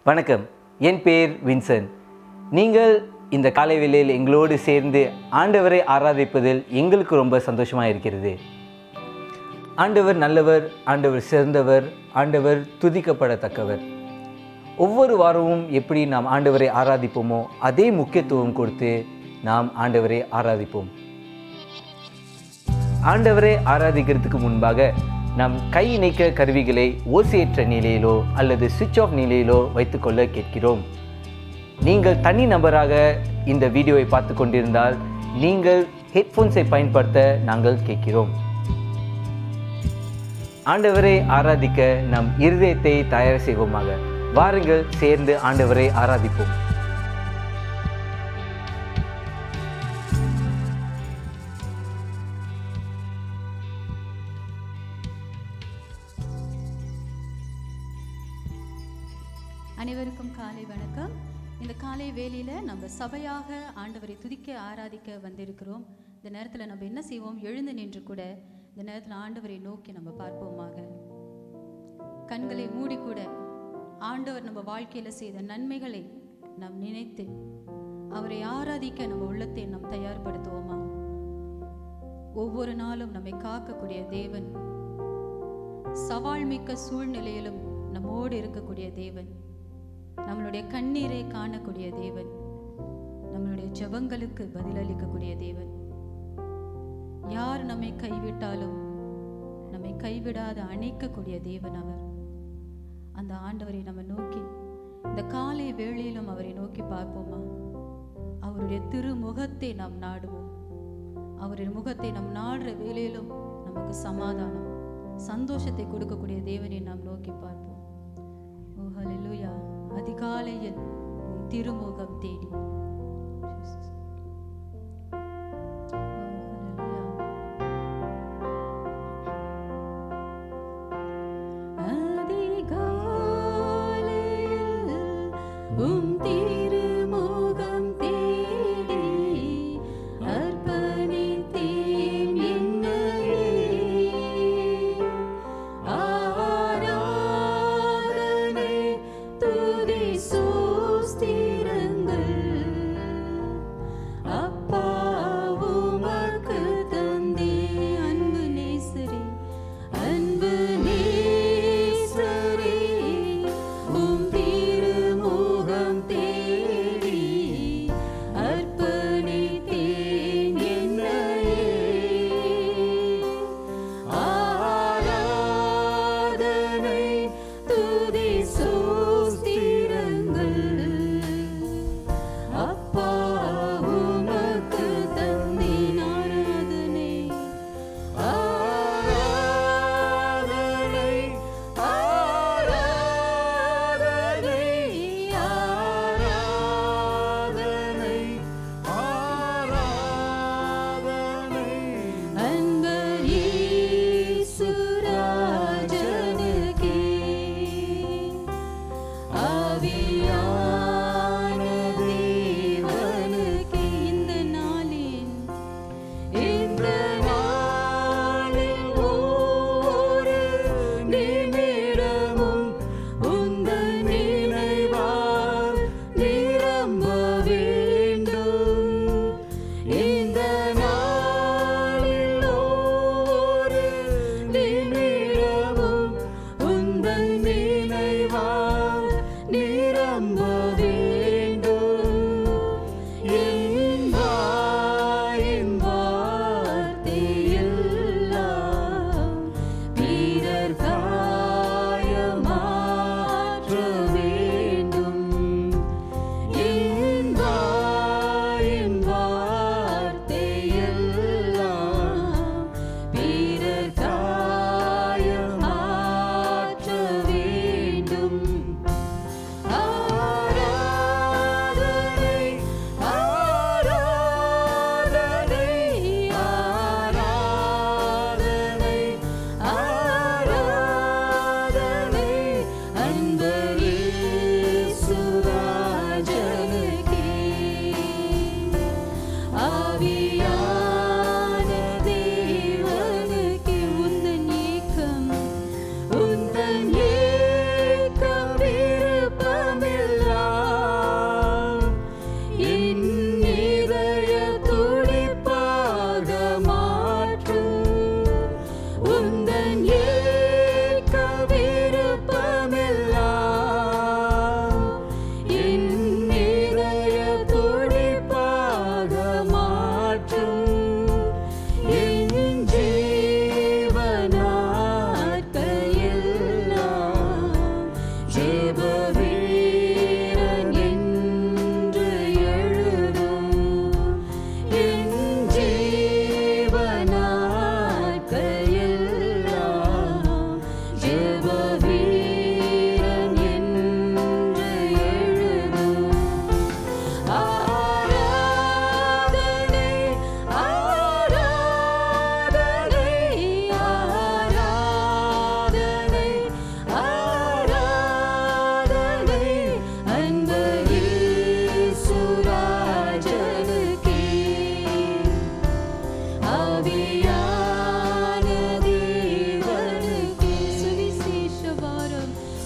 வணக்கம் என் பேர் வின்சன் நீங்கள் இந்த காலை வேளையில் எங்களோடு சேர்ந்து ஆண்டவரை ஆராதிப்பதில் எங்களுக்கு ரொம்ப சந்தோஷமாக இருக்கிறது ஆண்டவர் நல்லவர் ஆண்டவர் சிறந்தவர் ஆண்டவர் துதிக்கப்படத்தக்கவர் ஒவ்வொரு வாரமும் எப்படி நாம் ஆண்டவரை ஆராதிப்போமோ அதே முக்கியத்துவம் கொடுத்து நாம் ஆண்டவரை ஆராதிப்போம் ஆண்டவரை ஆராதிக்கிறதுக்கு முன்பாக நம் கை இணைக்க கருவிகளை ஓசையற்ற நிலையிலோ அல்லது சுவிட்ச் ஆஃப் நிலையிலோ வைத்துக்கொள்ள கேட்கிறோம் நீங்கள் தனி நபராக இந்த வீடியோவை பார்த்து கொண்டிருந்தால் நீங்கள் ஹெட்ஃபோன்ஸை பயன்படுத்த நாங்கள் கேட்கிறோம் ஆண்டவரை ஆராதிக்க நம் இருதயத்தை தயார் செய்வோமாக வாருங்கள் சேர்ந்து ஆண்டவரை ஆராதிப்போம் அனைவருக்கும் காலை வணக்கம் இந்த காலை வேளையில நம்ம சபையாக ஆண்டவரை துதிக்க ஆராதிக்க வந்திருக்கிறோம் இந்த நேரத்தில் நம்ம என்ன செய்வோம் எழுந்து நின்று கூட இந்த நேரத்தில் ஆண்டவரை நோக்கி நம்ம பார்ப்போமாக கண்களை மூடி கூட ஆண்டவர் நம்ம வாழ்க்கையில செய்த நன்மைகளை நாம் நினைத்து அவரை ஆராதிக்க நம்ம உள்ளத்தை நாம் தயார்படுத்துவோமா ஒவ்வொரு நாளும் நம்மை காக்கக்கூடிய தேவன் சவால் மிக்க சூழ்நிலையிலும் நம்மோடு இருக்கக்கூடிய தேவன் நம்மளுடைய கண்ணீரை காணக்கூடிய தேவன் நம்மளுடைய ஜெபங்களுக்கு பதிலளிக்கக்கூடிய தேவன் யார் நம்மை கைவிட்டாலும் நம்மை கைவிடாத அணைக்கக்கூடிய தேவன் அவர் அந்த ஆண்டவரை நம்ம நோக்கி இந்த காலை வேளையிலும் அவரை நோக்கி பார்ப்போமா அவருடைய திருமுகத்தை நாம் நாடுவோம் அவருடைய முகத்தை நாம் நாடுற வேளையிலும் நமக்கு சமாதானம் சந்தோஷத்தை கொடுக்கக்கூடிய தேவனை நாம் நோக்கி பார்ப்போம் ஓ ஹalleluya அதிகாலையில் உம் திருமுகம் தேடி Jesus. ஓ, hallelujah. அதிகாலையில் உம் திருமுகம் தேடி அர்ப்பணித்தேன் என்னையே. ஆராதனை, துதி, சோஸ்திரங்கள்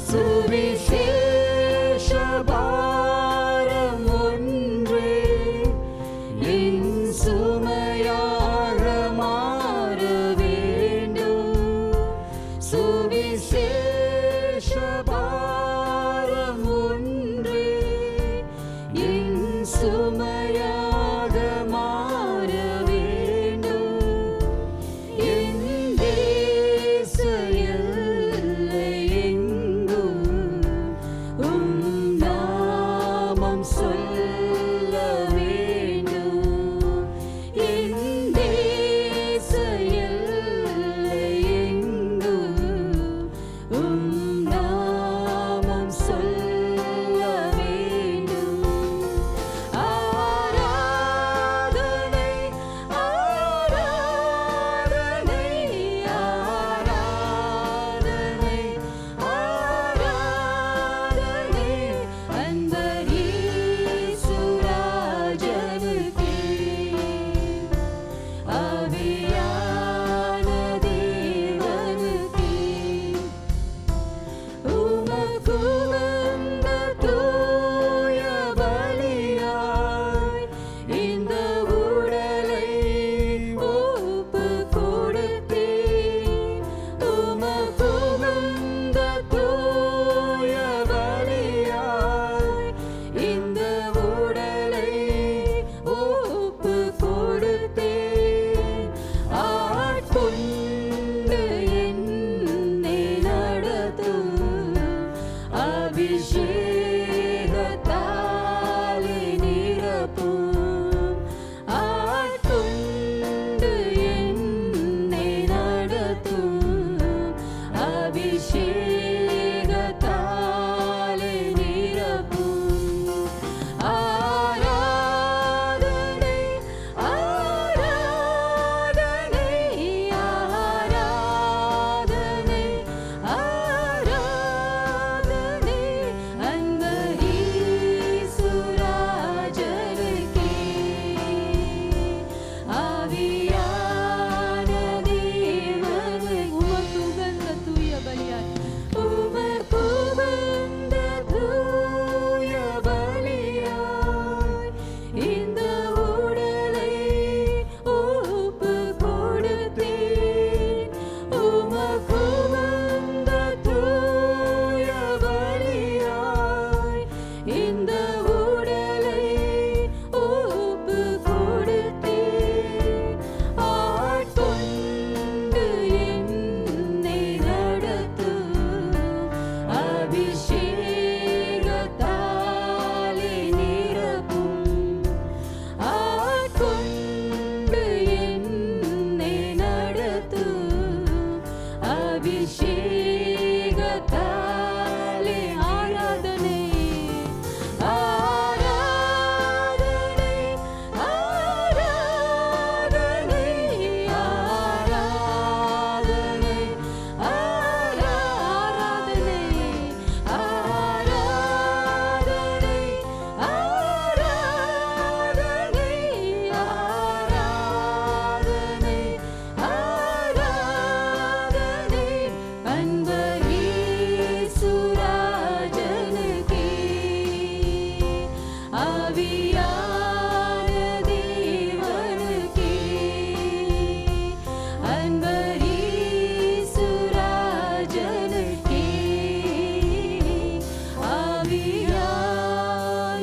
சுவிசேஷ பாரம் ஒன்றே என் சுமையாக மாற வேண்டும் சுவிசேஷ பாரம் ஒன்றே என் சுமையாக மாற வேண்டும் என் தேச எல்லை எங்கும் உம் நாமம் சொல்ல வேண்டும் என் தேச எல்லை எங்கும் உம் நாமம் சொல்ல வேண்டும் ஆராதனை ஆராதனை ஆராதனை ஆராதனை அன்பரே சுராஜனுக்கே ஆவியான தேவனுக்கே உமக்கு வந்த தூய பலியாய் இந்த உடலை ஒப்பு கொடுத்தேன். உமக்கு வந்த தூய பலியாய் இந்த உடலை ஒப்பு கொடுத்தேன். ஆட்கொண்டு என்னை நடத்தும் அபிஷேகத்தாலே நிரப்பும் ஆட்கொண்டு என்னை நடத்தும் அபிஷேகத்தாலே நிரப்பும் ஆராதனை ஆராதனை ஆராதனை ஆராதனை அன்பரே சுராஜனுக்கே ஆவியான தேவனை உமக்கு உகந்த தூய பலியாய் உமக்கு உகந்த தூய பலியாய் இந்த உடலை ஒப்பு கொடுத்தேன் உமக்கு உகந்த தூய பலியாய் இந்த உடலை ஒப்பு கொடுத்தேன் ஆட்கொண்டு என்னை நடத்தும் அபிஷேகத்தாலே நிரப்பும் ஆட்கொண்டு என்னை நடத்தும் அபிஷேகத்தாலே ஆராதனை ஆராதனை ஆராதனை ஆராதனை ஆராதனை ஆராதனை ஆராதனை ஆராதனை ஆராதனை அன்பரே சுராஜனுக்கே ஆவியான தேவனுக்கே அன்பரே சுராஜனுக்கே ஆவியான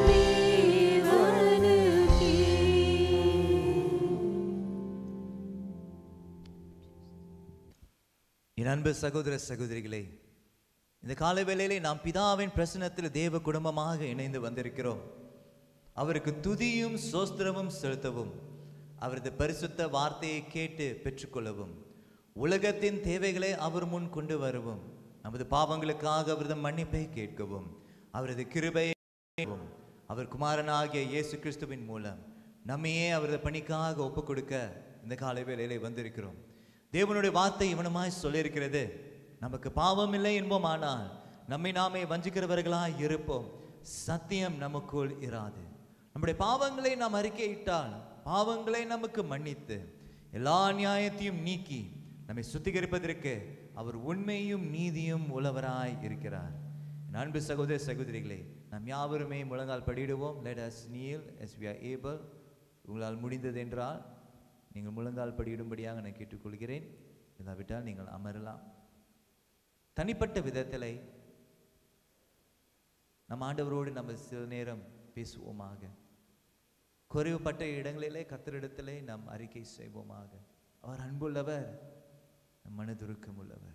தேவனுக்கே என் அன்பு சகோதர சகோதரிகளே இந்த காலை வேளையிலே நாம் பிதாவின் பிரசனத்தில் தேவ குடும்பமாக இணைந்து வந்திருக்கிறோம் அவருக்கு துதியும் சோஸ்திரமும் செலுத்தவும் அவரது பரிசுத்த வார்த்தையை கேட்டு பெற்றுக்கொள்ளவும் உலகத்தின் தேவைகளை அவர் முன் கொண்டு வரவும் நமது பாவங்களுக்காக அவரது மன்னிப்பை கேட்கவும் அவரது கிருபையை கேட்கவும், அவர் குமாரனாகிய இயேசு கிறிஸ்துவின் மூலம் நம்மையே அவரது பணிக்காக ஒப்புக் கொடுக்க இந்த காலை வேளையிலே வந்திருக்கிறோம் தேவனுடைய வார்த்தை இவனமாய் சொல்லியிருக்கிறது நமக்கு பாவம் இல்லை என்போமானால் நம்மை நாமே வஞ்சிக்கிறவர்களாய் இருப்போம் சத்தியம் நமக்குள் இராது நம்முடைய பாவங்களை நாம் அறிக்கையிட்டால் பாவங்களை நமக்கு மன்னித்து எல்லா நியாயத்தையும் நீக்கி நம்மை சுத்திகரிப்பதற்கு அவர் உண்மையும் நீதியும் உள்ளவராய் இருக்கிறார் என் அன்பு சகோதர சகோதரிகளே நாம் யாவருமே முழங்கால் படியிடுவோம் let us kneel as we are able உங்களால் முடிந்தது என்றால் நீங்கள் முழங்கால் படியிடும்படியாக நான் கேட்டுக்கொள்கிறேன் இல்லாவிட்டால் நீங்கள் அமரலாம் தனிப்பட்ட விதத்திலே நம் ஆண்டவரோடு நம்ம சில நேரம் பேசுவோமாக குறைவுபட்ட இடங்களிலே கத்தரிடத்திலே நாம் அறிக்கை செய்வோமாக அவர் அன்புள்ளவர் நம் மனதுருக்கம் உள்ளவர்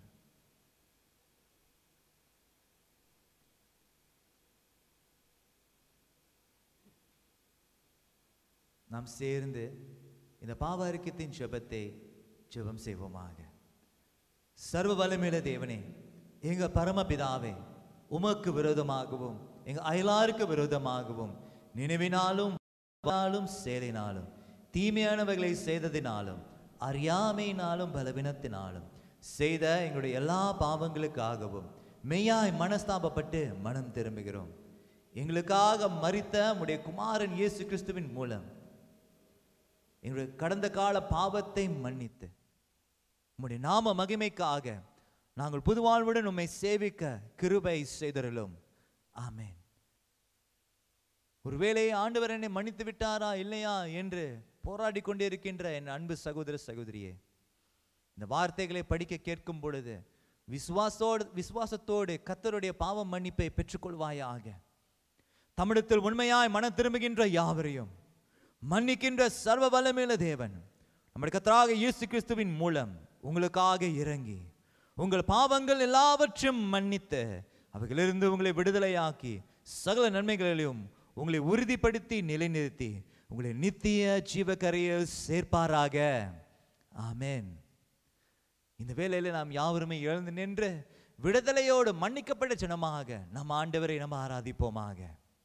நாம் சேர்ந்து இந்த பாவ அறிக்கைத்தின் ஜெபத்தை ஜெபம் செய்வோமாக சர்வ வல்லமையுள்ள தேவனே எங்க பரமபிதாவே உமக்கு விரோதமாகவும் எங்க அயலாருக்கு விரோதமாகவும் நினைவினாலும் வாளாலும் செயலினாலும் தீமையானவைகளை செய்ததினாலும் அறியாமையினாலும் பலவீனத்தினாலும் செய்த எங்களுடைய எல்லா பாவங்களுக்காகவும் மெய்யாய் மனஸ்தாபப்பட்டு மனம் திரும்புகிறோம் எங்களுக்காக மரித்த உடைய குமாரன் இயேசு கிறிஸ்துவின் மூலம் எங்களுடைய கடந்த கால பாவத்தை மன்னித்து உம்முடைய நாம மகிமைக்காக நாங்கள் புது வாழ்வுடன் உம்மை சேவிக்க கிருபை செய்தருளும் ஆமென் ஒருவேளை ஆண்டவர் என்னை மன்னித்து விட்டாரா இல்லையா என்று போராடி கொண்டே இருக்கின்ற என் அன்பு சகோதர சகோதரியே இந்த வார்த்தைகளை படிக்க கேட்கும் பொழுது விசுவாசோடு விசுவாசத்தோடு கத்தருடைய பாவ மன்னிப்பை பெற்றுக்கொள்வாயாக தமிழத்தில் உண்மையாய் மனம் திரும்புகின்ற யாவரையும் மன்னிக்கின்ற சர்வ வல்லமையுள்ள தேவன் நம்முடைய கத்தராக இயேசு கிறிஸ்துவின் மூலம் உங்களுக்காக இறங்கி உங்கள் பாவங்கள் எல்லாவற்றையும் மன்னித்து அவைகளிலிருந்து உங்களை விடுதலையாக்கி சகல நன்மைகளிலும் உங்களை உறுதிப்படுத்தி நிலைநிறுத்தி உங்களை நித்திய ஜீவக்கரையில் சேர்ப்பாராக ஆமென் இந்த வேளையில நாம் யாவருமே எழுந்து நின்று விடுதலையோடு மன்னிக்கப்பட்ட ஜனமாக நம் ஆண்டவரை நம்ம ஆராதிப்போமாக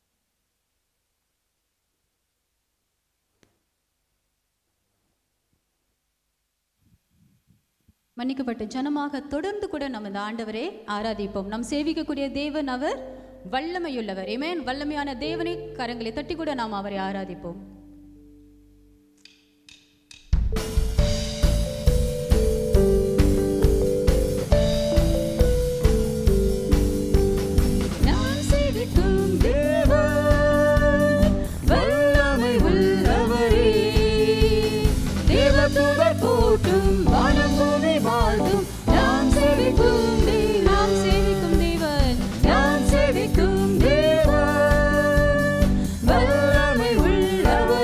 மன்னிக்கப்பட்ட ஜனமாக தொடர்ந்து கூட நம்ம இந்த ஆண்டவரை ஆராதிப்போம் நாம் சேவிக்கக்கூடிய தேவன் அவர் வல்லமையுள்ளவர் ஏமேன் வல்லமையான தேவனை கரங்களை தட்டி கூட நாம் அவரை ஆராதிப்போம் நான் சேவிக்கும் தேவன் வல்லமை உள்ளவரே தேவதூதர் போற்றும் வானம் பூமி வாழ்த்தும் நான் சேவிக்கும் தேவன் நாம் சேவிக்கும் தேவன் நான் சேவிக்கும் தேவன் வல்லமை உள்ளவரே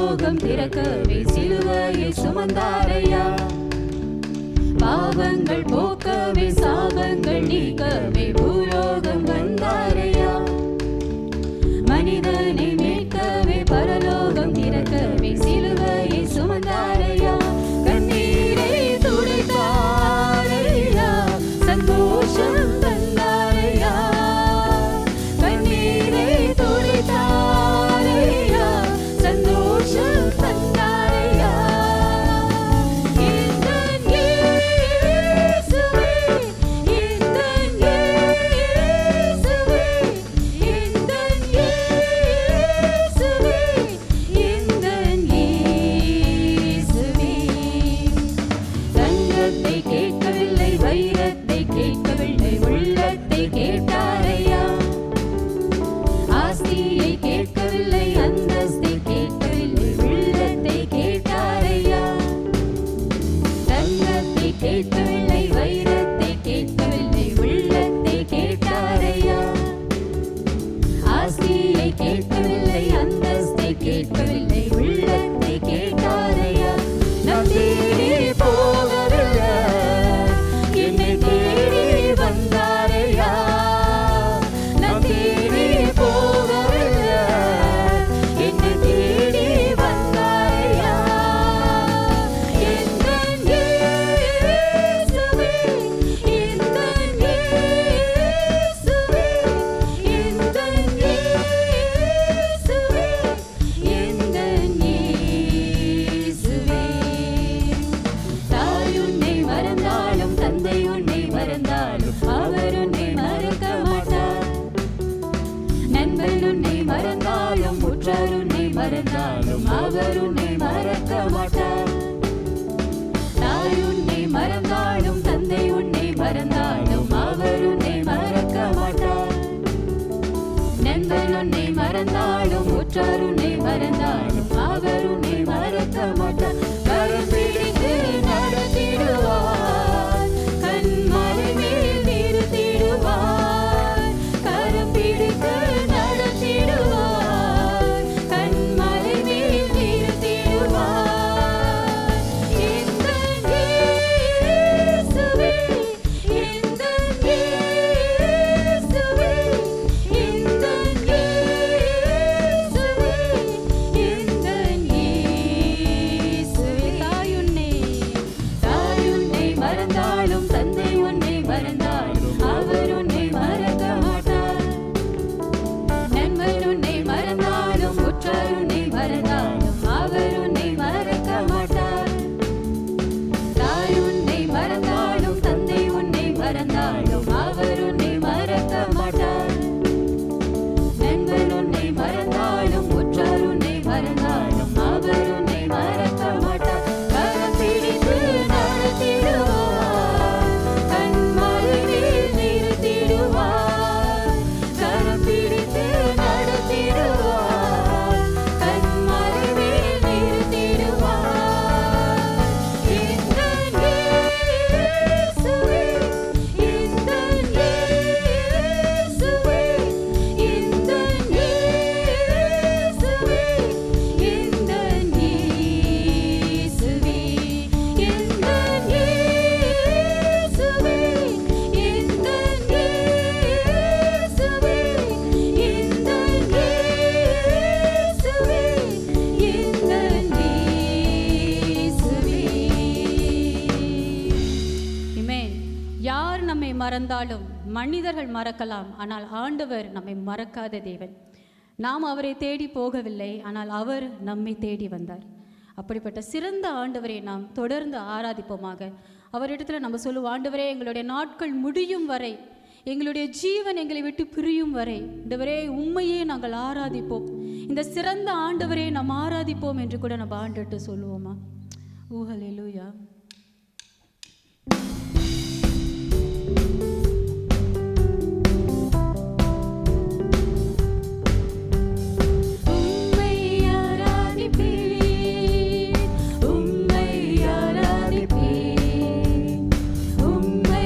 பூலோகம் திறக்கவே சிலுவையை சுமந்தாரையா பாவங்கள் போக்கவே சாபங்கள் நீக்கவே பூலோகம் வந்தாரையா மனிதனை மீட்கவே பரலோகம் திறக்கவே சிலுவையை சுமந்தாரையா கண்ணீரை துடைத்தாரையா சந்தோஷம் தந்தாரையா கண்ணீரை துடைத்தாரையா சந்தோஷம் தந்தாரையா எந்தன் இயேசுவே எந்தன் இயேசுவே எந்தன் இயேசுவே எந்தன் இயேசுவே தங்கத்தை கேட்கவில்லை வைரத்தை கேட்கவில்லை உள்ளத்தை கேட்டாரையா ஆஸ்தியை கேட்கவில்லை அந்தஸ்தை கேட்கவில்லை உள்ளத்தை கேட்டாரையா தங்கத்தை கேட்கவில்லை வைரத்தை கேட்கவில்லை உள்ளத்தை கேட்டாரையா ஆஸ்தியை கேட்கவில்லை அந்தஸ்தை கேட்கவில்லை உள்ளத்தை கேட்டாரையா நம் தேடி போகவில்லை என்னை தேடி வந்தாரையா நம் தேடி போகவில்லை என்னை தேடி வந்தாரையா எந்தன் இயேசுவே எந்தன் இயேசுவே எந்தன் இயேசுவே எந்தன் இயேசுவே தாய் உன்னை மறந்தாலும் தந்தை உன்னை மறந்தாலும் அவர் உன்னை மறக்க மாட்டார் நண்பன் உன்னை மறந்தாலும் உற்றார் உன்னை மறந்தாலும் அவர் உன்னை மறக்க மாட்டார் தாய் உன்னை மறந்தாலும் தந்தை உன்னை மறந்தாலும் அவர் உன்னை மறக்க மாட்டார் நண்பன் உன்னை மறந்தாலும் உற்றார் உன்னை மறந்தாலும் அவர் உன்னை மறக்க மாட்டார் கரம் பிடித்து நடத்திடுவார் கண்மலை மேல் நிறுத்திடுவார் கரம் பிடித்து நடத்திடுவார் கண்மலை மேல் நிறுத்திடுவார் எந்தன் இயேசுவே எந்தன் இயேசுவே எந்தன் இயேசுவே எந்தன் இயேசுவே தாயுன்னை தாயுன்னை மறந்தாலும் தந்தை உன்னை மறந்தாலும் அவர் உன்னை மறக்க மாட்டார் நண்பன் உன்னை மறந்தாலும் உற்றார் உன்னை மறந்தாலும் அவர் உன்னை மறக்க மாட்டார் தாய் உன்னை மறந்தாலும் தந்தை உன்னை மறந்தாலும் அவர் உன்னை மறக்க மாட்டார் நண்பன் உன்னை மறந்தாலும் உற்றார் உன்னை மறந்தாலும் அவர் உன்னை மறக்க மாட்டார் கரம் பிடித்து நடத்திடுவார் கண்மலை மேல் நிறுத்திடுவார் கரம் பிடித்து நடத்திடுவார் கண்மலை மேல் நிறுத்திடுவார் எந்தன் இயேசுவே எந்தன் இயேசுவே எந்தன் இயேசுவே எந்தன் இயேசுவே எந்தன் இயேசுவே எந்தன் இயேசுவே எந்தன் இயேசுவே எந்தன் இயேசுவே Amen. யார் நம்மை மறந்தாலும் மனிதர்கள் மறக்கலாம் ஆனால் ஆண்டவர் நம்மை மறக்காத தேவன் நாம் அவரை தேடி போகவில்லை ஆனால் அவர் நம்மை தேடி வந்தார் அப்படிப்பட்ட சிறந்த ஆண்டவரை நாம் தொடர்ந்து ஆராதிப்போமாக அவரிடத்துல நம்ம சொல்லுவோம் ஆண்டவரே எங்களுடைய நாட்கள் முடியும் வரை எங்களுடைய ஜீவன் எங்களை விட்டு பிரியும் வரை ஆண்டவரே உண்மையே நாங்கள் ஆராதிப்போம் இந்த சிறந்த ஆண்டவரை நாம் ஆராதிப்போம் என்று கூட நம்ம ஆண்டுட்டு சொல்லுவோமா ஊஹலேலூயா உம்மை ஆராதிப்பேன் உம்மை ஆராதிப்பேன் உம்மை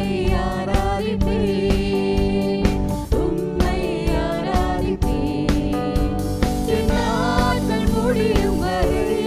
ஆராதிப்பேன் உம்மை ஆராதிப்பேன் என் நாட்கள் முடியும் வரை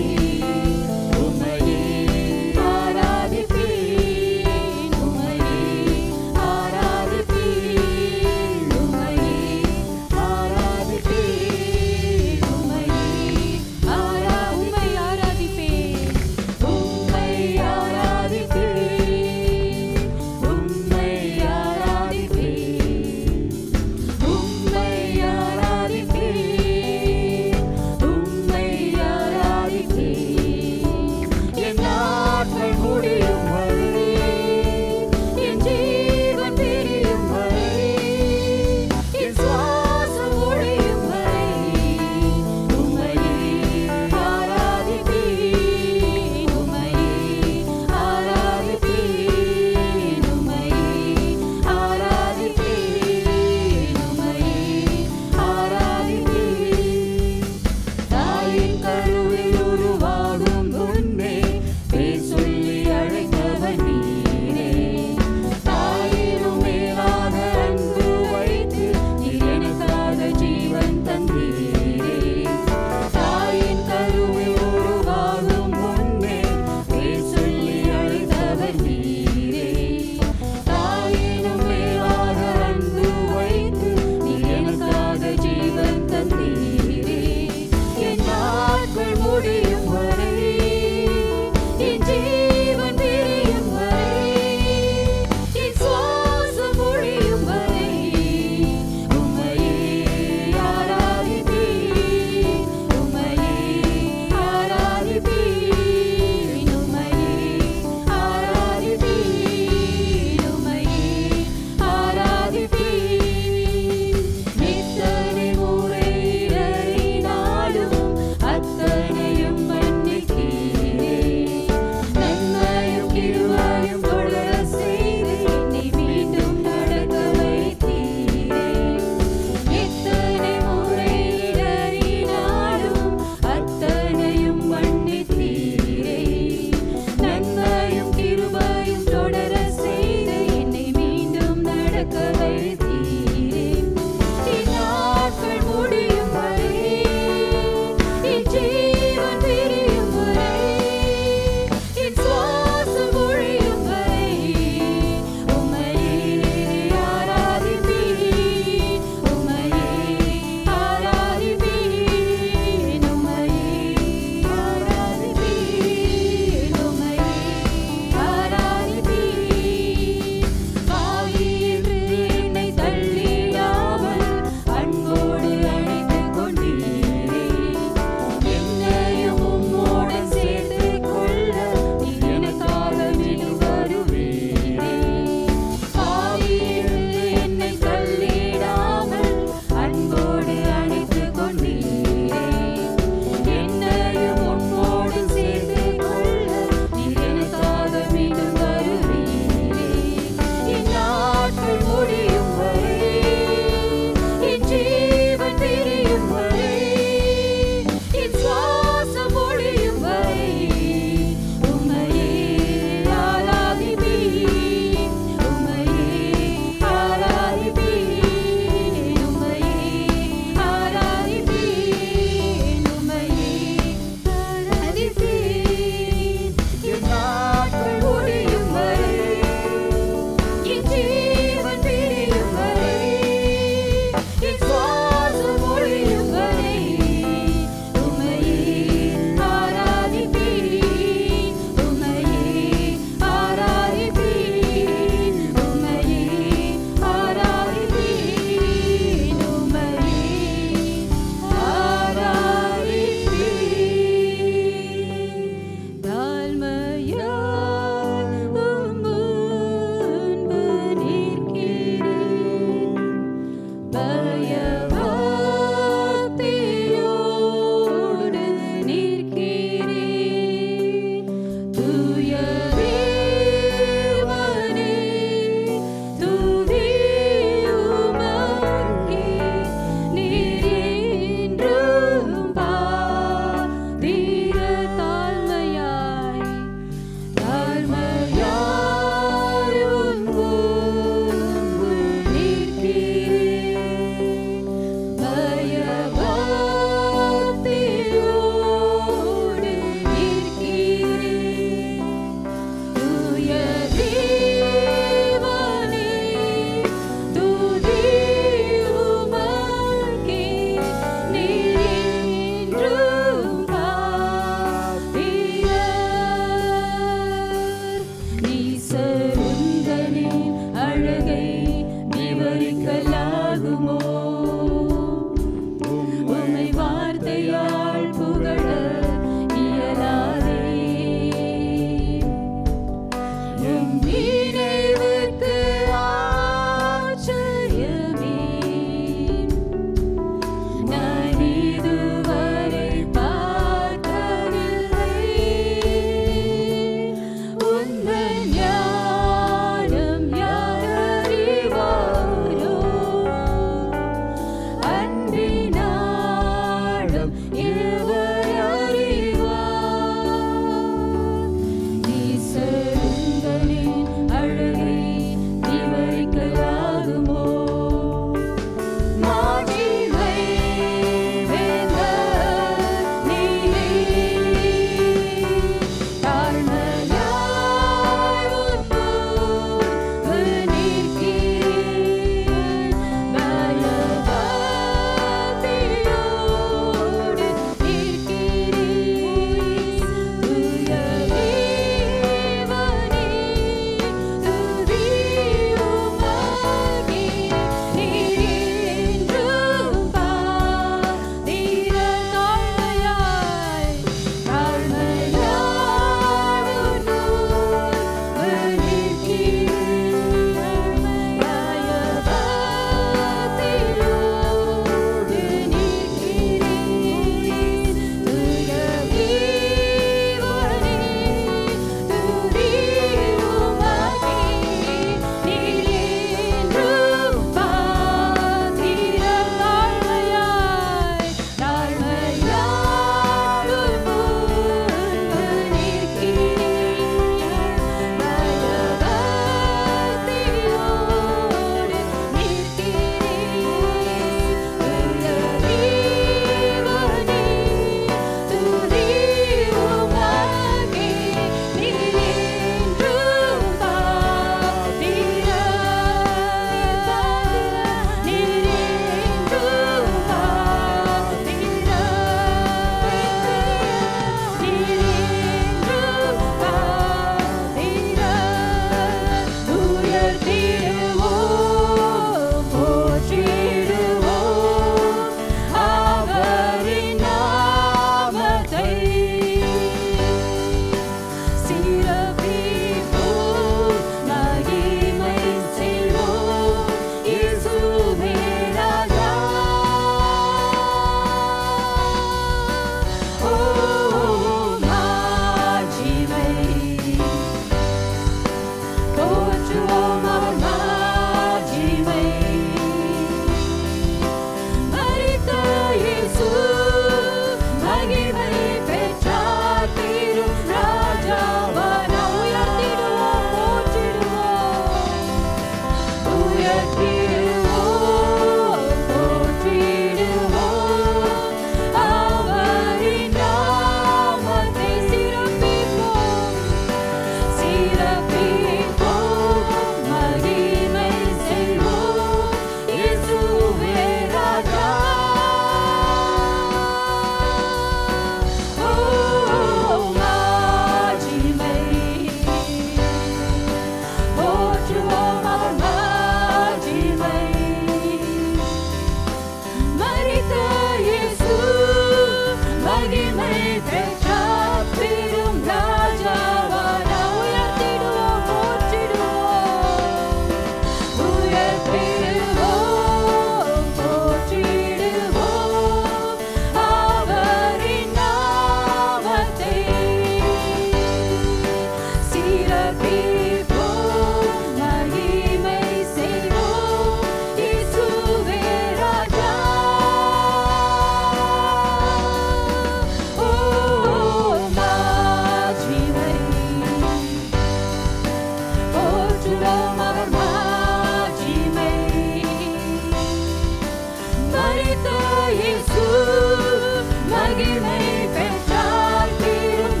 மகிமை பெற்றார் பெரும்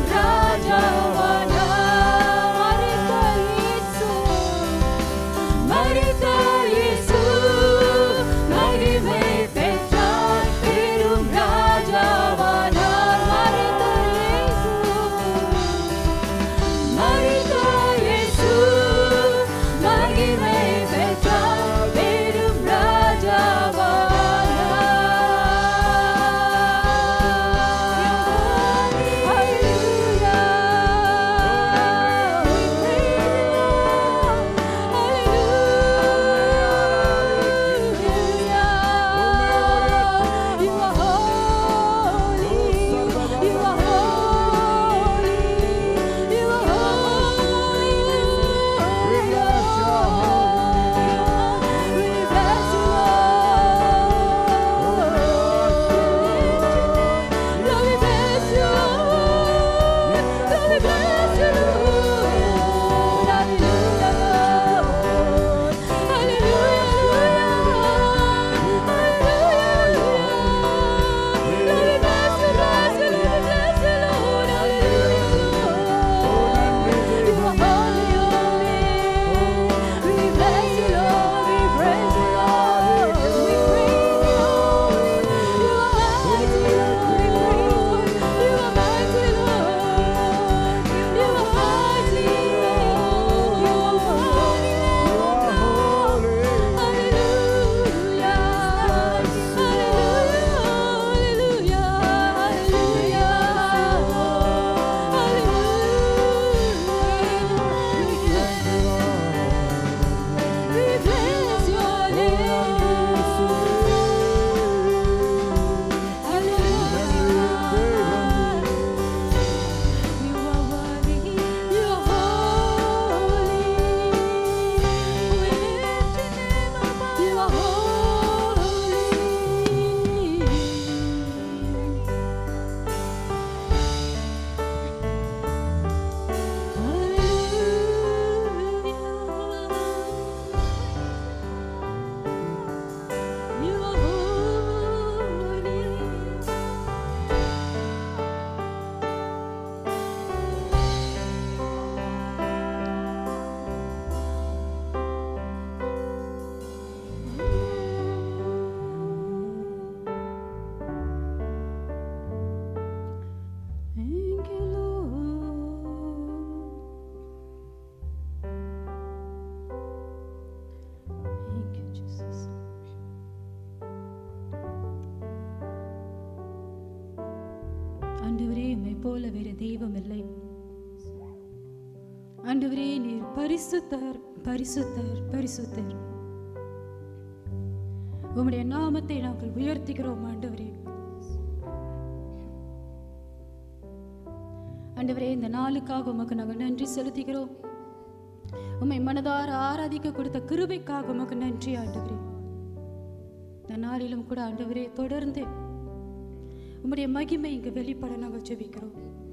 ராஜாவானார் மரித்த இயேசு மகிமை பெற்றார் பெரும் ராஜாவானார் மரித்த இயேசு மகிமை பெற்றார் பெரும் Thank you, Lord. Thank you, Jesus. ஆண்டவரே உம்மை போல வேறு தெய்வம் இல்லை ஆண்டவரே நீர் பரிசுத்தர் பரிசுத்தர் பரிசுத்தர் உம்முடைய நாமத்தை நாங்கள் உயர்த்துகிறோம் ஆண்டவரே ஆண்டவரே இந்த நாளுக்காக உமக்கு நாங்கள் நன்றி செலுத்துகிறோம் உம்மை மனதார ஆராதிக்க கொடுத்த கிருபைக்காக உமக்கு நன்றி ஆண்டவரே இந்த நாளிலும் கூட ஆண்டவரே தொடர்ந்து உம்முடைய மகிமை இங்கு வெளிப்பட நாங்கள் ஜெபிக்கிறோம்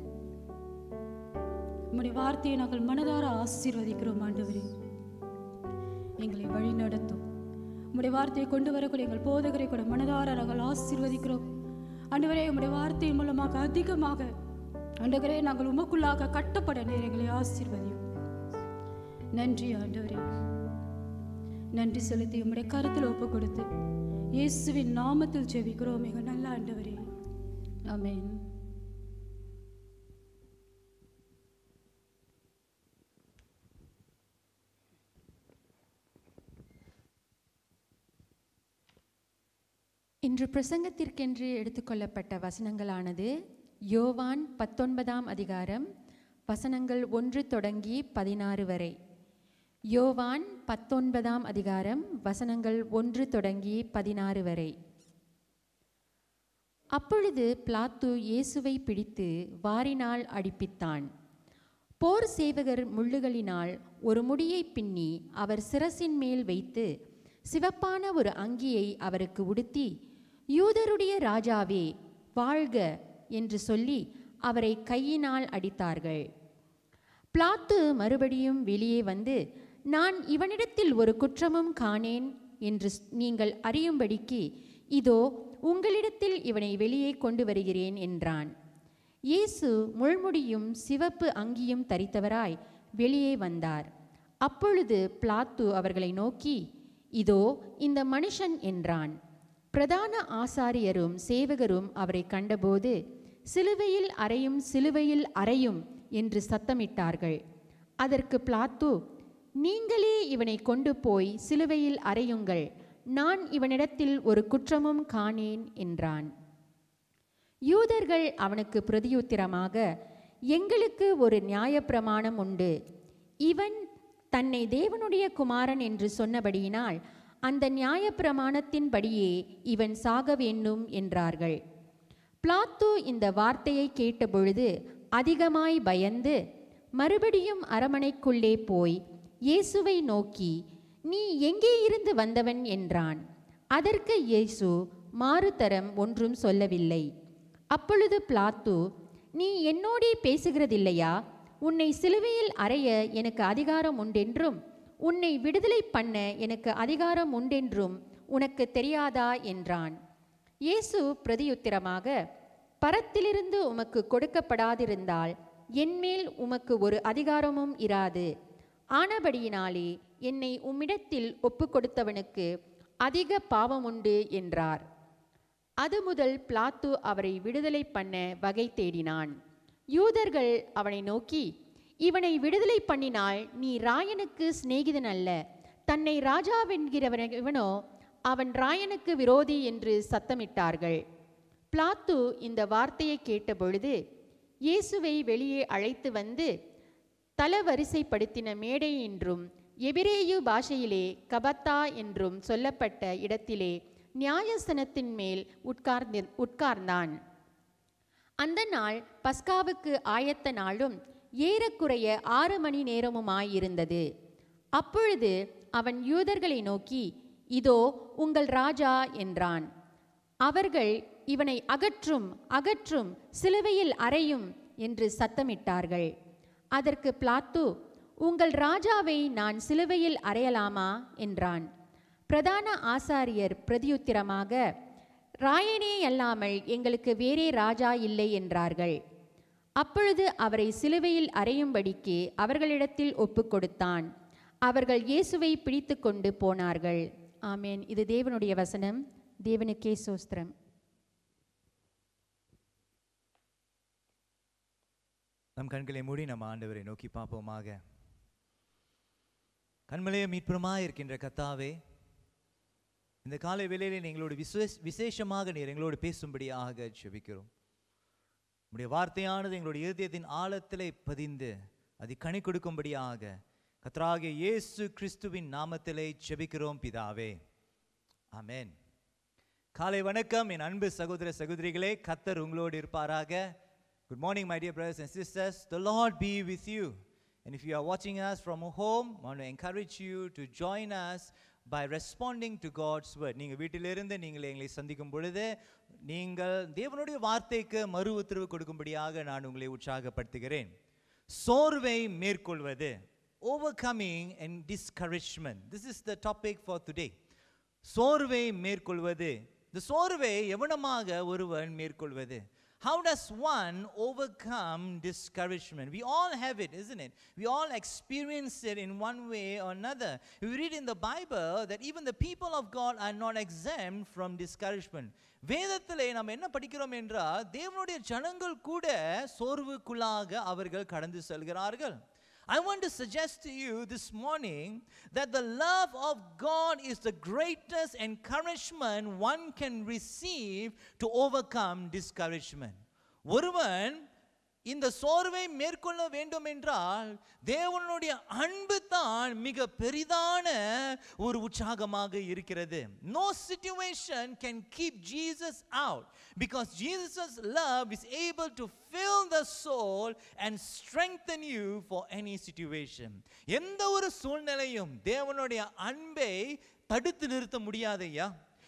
உம்முடைய வார்த்தையை நாங்கள் மனதார ஆசீர்வதிக்கிறோம் ஆண்டவரே எங்களை வழி நடத்தும் உம்முடைய வார்த்தையை கொண்டு வரக்கூடிய எங்கள் போதகரை கூட மனதார நாங்கள் ஆசீர்வதிக்கிறோம் ஆண்டவரே உம்முடைய வார்த்தையின் மூலமாக அதிகமாக ஆண்டவரே நாங்கள் உமக்குள்ளாக கட்டப்பட நேர் எங்களை ஆசீர்வதியும் நன்றி ஆண்டவரே நன்றி செலுத்தி உம்முடைய கருத்தில் ஒப்பு கொடுத்து இயேசுவின் நாமத்தில் ஜெபிக்கிறோம் எங்கள் நல்ல ஆண்டவரே ஆமென் இன்று பிரசங்கத்திற்கென்று எடுத்துக்கொள்ளப்பட்ட வசனங்களானது யோவான் பத்தொன்பதாம் அதிகாரம் வசனங்கள் ஒன்று தொடங்கி பதினாறு வரை யோவான் பத்தொன்பதாம் அதிகாரம் வசனங்கள் ஒன்று தொடங்கி பதினாறு வரை அப்பொழுது பிலாத்து இயேசுவை பிடித்து வாரினால் அடிப்பித்தான் போர் சேவகர் முள்ளுகளினால் ஒரு முடியை பின்னி அவர் சிரசின் மேல் வைத்து சிவப்பான ஒரு அங்கியை அவருக்கு உடுத்தி யூதருடைய ராஜாவே வாழ்க என்று சொல்லி அவரை கையினால் அடித்தார்கள் பிலாத்து மறுபடியும் வெளியே வந்து நான் இவனிடத்தில் ஒரு குற்றமும் காணேன் என்று ஸ்- நீங்கள் அறியும்படிக்கு இதோ உங்களிடத்தில் இவனை வெளியே கொண்டு வருகிறேன் என்றான் இயேசு முள்முடியும் சிவப்பு அங்கியும் தரித்தவராய் வெளியே வந்தார் அப்பொழுது பிளாத்து அவர்களை நோக்கி இதோ இந்த மனுஷன் என்றான் பிரதான ஆசாரியரும் சேவகரும் அவரை கண்டபோது சிலுவையில் அறையும் சிலுவையில் அறையும் என்று சத்தமிட்டார்கள் அதற்கு பிளாத்து நீங்களே இவனை கொண்டு போய் சிலுவையில் அறையுங்கள் நான் இவனிடத்தில் ஒரு குற்றமும் காணேன் என்றான் யூதர்கள் அவனுக்கு பிரதியுத்திரமாக எங்களுக்கு ஒரு நியாயப்பிரமாணம் உண்டு இவன் தன்னை தேவனுடைய குமாரன் என்று சொன்னபடியினால் அந்த நியாயப்பிரமாணத்தின்படியே இவன் சாக வேண்டும் என்றார்கள் பிளாத்து இந்த வார்த்தையை கேட்டபொழுது அதிகமாய் பயந்து மறுபடியும் அரமனைக்குள்ளே போய் இயேசுவை நோக்கி நீ எங்கே இருந்து வந்தவன் என்றான் அதற்கு இயேசு மாறுதரம் ஒன்றும் சொல்லவில்லை அப்பொழுது பிளாத்து நீ என்னோடே பேசுகிறதில்லையா உன்னை சிலுவையில் அறைய எனக்கு அதிகாரம் உண்டென்றும் உன்னை விடுதலை பண்ண எனக்கு அதிகாரம் உண்டென்றும் உனக்கு தெரியாதா என்றான் இயேசு பிரதியுத்திரமாக பரத்திலிருந்து உமக்கு கொடுக்கப்படாதிருந்தால் என்மேல் உமக்கு ஒரு அதிகாரமும் இராது ஆனபடியினாலே என்னை உம்மிடத்தில் ஒப்பு கொடுத்தவனுக்கு அதிக பாவமுண்டு என்றார் அது முதல் பிளாத்து அவரை விடுதலை பண்ண வகை தேடினான் யூதர்கள் அவனை நோக்கி இவனை விடுதலை பண்ணினால் நீ ராயனுக்கு சிநேகிதன் அல்ல தன்னை ராஜாவென்கிறவன் இவனோ அவன் ராயனுக்கு விரோதி என்று சத்தமிட்டார்கள் பிளாத்து இந்த வார்த்தையை கேட்டபொழுது இயேசுவை வெளியே அழைத்து வந்து தலவரிசைப்படுத்தின மேடை என்றும் எபிரேயு பாஷையிலே கபத்தா என்றும் சொல்லப்பட்ட இடத்திலே நியாயசனத்தின் மேல் உட்கார்ந்து உட்கார்ந்தான் அந்த நாள் பஸ்காவுக்கு ஆயத்த நாளும் ஏறக்குறைய ஆறு மணி நேரமுமாயிருந்தது அப்பொழுது அவன் யூதர்களை நோக்கி இதோ உங்கள் ராஜா என்றான் அவர்கள் இவனை அகற்றும் அகற்றும் சிலுவையில் அறையும் என்று சத்தமிட்டார்கள் அதற்கு பிளாத்து உங்கள் ராஜாவை நான் சிலுவையில் அறையலாமா என்றான் பிரதான ஆசாரியர் பிரதியுத்திரமாக ராயனே அல்லாமல் எங்களுக்கு வேறே ராஜா இல்லை என்றார்கள் அப்பொழுது அவரை சிலுவையில் அறையும்படிக்கு அவர்களிடத்தில் ஒப்புக் கொடுத்தான் அவர்கள் இயேசுவை பிடித்து கொண்டு போனார்கள் ஆமேன் இது தேவனுடைய வசனம் தேவனுக்கே சோஸ்திரம் நம் கண்களை மூடி நம்ம ஆண்டவரை நோக்கி பார்ப்போமாக கண்மலைய மீட்புறமாக இருக்கின்ற கத்தாவே இந்த காலை வேளையிலே எங்களோடு விசேஷ விசேஷமாக நீர் எங்களோடு பேசும்படியாக ஜெபிக்கிறோம் உம்முடைய வார்த்தையானது எங்களுடைய இருதயத்தின் ஆழத்திலே பதிந்து அது கனி கொடுக்கும்படியாக கத்தராகிய இயேசு கிறிஸ்துவின் நாமத்திலே ஜெபிக்கிறோம் பிதாவே ஆமென் காலை வணக்கம் என் அன்பு சகோதர சகோதரிகளே கத்தர் உங்களோடு இருப்பாராக good morning my dear brothers and sisters the lord be with you and if you are watching us from home I want to encourage you to join us by responding to God's word நீங்கள் வீட்டிலிருந்து நீங்கள் எங்களை சந்திக்கும் பொழுது நீங்கள் தேவனுடைய வார்த்தைக்கு மறு உத்தரவு கொடுக்கும்படியாக நான் உங்களை உற்சாகப்படுத்துகிறேன் சோர்வை மேற்கொள்வது overcoming and discouragement this is the topic for today சோர்வை மேற்கொள்வது இந்த சோர்வை எவனமாக ஒருவன் மேற்கொள்வது how does one overcome discouragement we all have it isn't it we all experience it in one way or another we read in the bible that even the people of god are not exempt from discouragement வேதத்திலே நாம் என்ன படிக்கிறோம் என்றால் தேவனுடைய ஜனங்கள் கூட சோர்வுக்குள்ளாக அவர்கள் கடந்து செல்கிறார்கள் I want to suggest to you this morning that the love of God is the greatest encouragement one can receive to overcome discouragement. ஒருவன் இந்த சோர்வை மேற்கொள்ள வேண்டும் என்றால் தேவனுடைய அன்பு தான் மிக பெரிதான ஒரு உற்சாகமாக இருக்கிறது no situation can keep Jesus out because Jesus' love is able to fill the soul and strengthen you for any situation எந்த ஒரு சூழ்நிலையும் தேவனுடைய அன்பை தடுத்து நிறுத்த முடியாதையா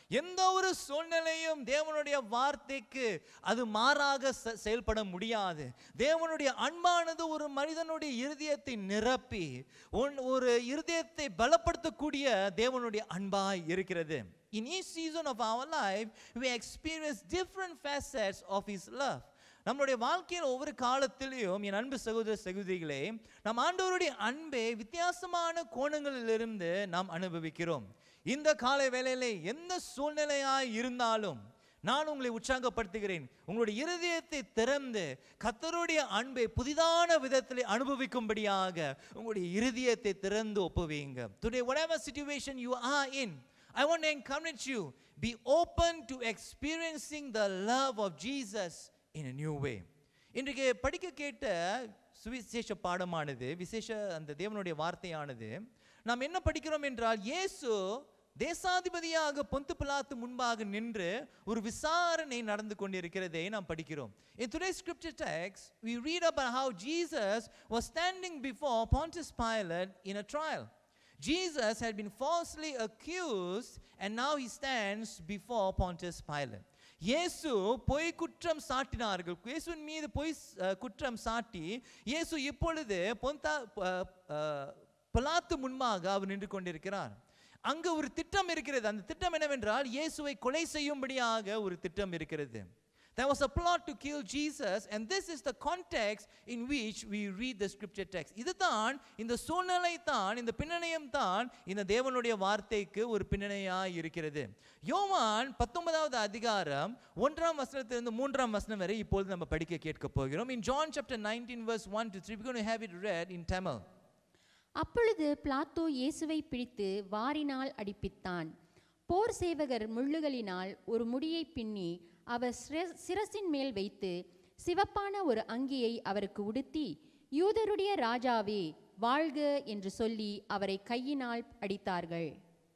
எந்த ஒரு சூழ்நிலையும் தேவனுடைய வார்த்தைக்கு அது மாறாக செ- செயல்பட முடியாது தேவனுடைய அன்பானது ஒரு மனிதனுடைய இருதயத்தை நிரப்பி உன் ஒரு இருதயத்தை பலப்படுத்தக்கூடிய தேவனுடைய அன்பாய் இருக்கிறது In each season of our life, we experience different facets of His love. நம்மளுடைய வாழ்க்கையில் ஒவ்வொரு காலத்திலையும் என் அன்பு சகோதர சகோதரிகளே நம் ஆண்டவருடைய அன்பை வித்தியாசமான கோணங்களிலிருந்து நாம் அனுபவிக்கிறோம் இந்த காலை வேளையிலே எந்த சூழ்நிலையாய் இருந்தாலும் நான் உங்களை உற்சாகப்படுத்துகிறேன் உங்களுடைய இருதயத்தை திறந்து கத்தருடைய அன்பை புதிதான விதத்தில் அனுபவிக்கும்படியாக உங்களுடைய இருதயத்தை திறந்து ஒப்புவீங்க today whatever situation you are in I want to encourage you be open to experiencing the love of Jesus in a new way இன்றைக்கு படிக்க கேட்ட சுவிசேஷ பாடமானது விசேஷ அந்த தேவனுடைய வார்த்தையானது நாம் என்ன படிக்கிறோம் என்றால் இயேசு தேசாதிபதியாக பொந்து பிலாத்து முன்பாக நின்று ஒரு விசாரணை நடந்து கொண்டிருக்கிறதை நாம் படிக்கிறோம் In today's scripture text, we read about how Jesus was standing before Pontius Pilate in a trial. Jesus had been falsely accused and now he stands before Pontius Pilate. இயேசு பொய் குற்றம் சாட்டினார்கள் இயேசுவின் மீது பொய் அஹ், குற்றம் சாட்டி இயேசு இப்பொழுது பொந்தா அஹ், அஹ், பிலாத்து முன்பாக அவர் நின்று கொண்டிருக்கிறார் அங்கு ஒரு திட்டம் இருக்கிறது அந்த திட்டம் என்னவென்றால் இயேசுவை கொலை செய்யும்படியாக ஒரு திட்டம் இருக்கிறது There was a plot to kill Jesus, and this is the context in which we read the scripture text. இதுதான் இந்த சூழ்நிலை தான் இந்த பின்னணியம் தான் இந்த தேவனுடைய வார்த்தைக்கு ஒரு பின்னணியாய் இருக்கிறது யோவான் பத்தொன்பதாவது அதிகாரம் ஒன்றாம் வசனத்திலிருந்து மூன்றாம் வசனம் வரை இப்பொழுது நம்ம படிக்க கேட்க போகிறோம் in John chapter 19 verse 1 to 3 we're going to have it read in Tamil அப்பொழுது பிலாத்து இயேசுவை பிடித்து வாரினால் அடிப்பித்தான் போர் சேவகர் முள்ளுகளினால் ஒரு முடியை பின்னி அவர் சிர- சிரசின் மேல் வைத்து சிவப்பான ஒரு அங்கியை அவருக்கு உடுத்தி யூதருடைய ராஜாவே வாழ்க என்று சொல்லி அவரை கையினால் அடித்தார்கள்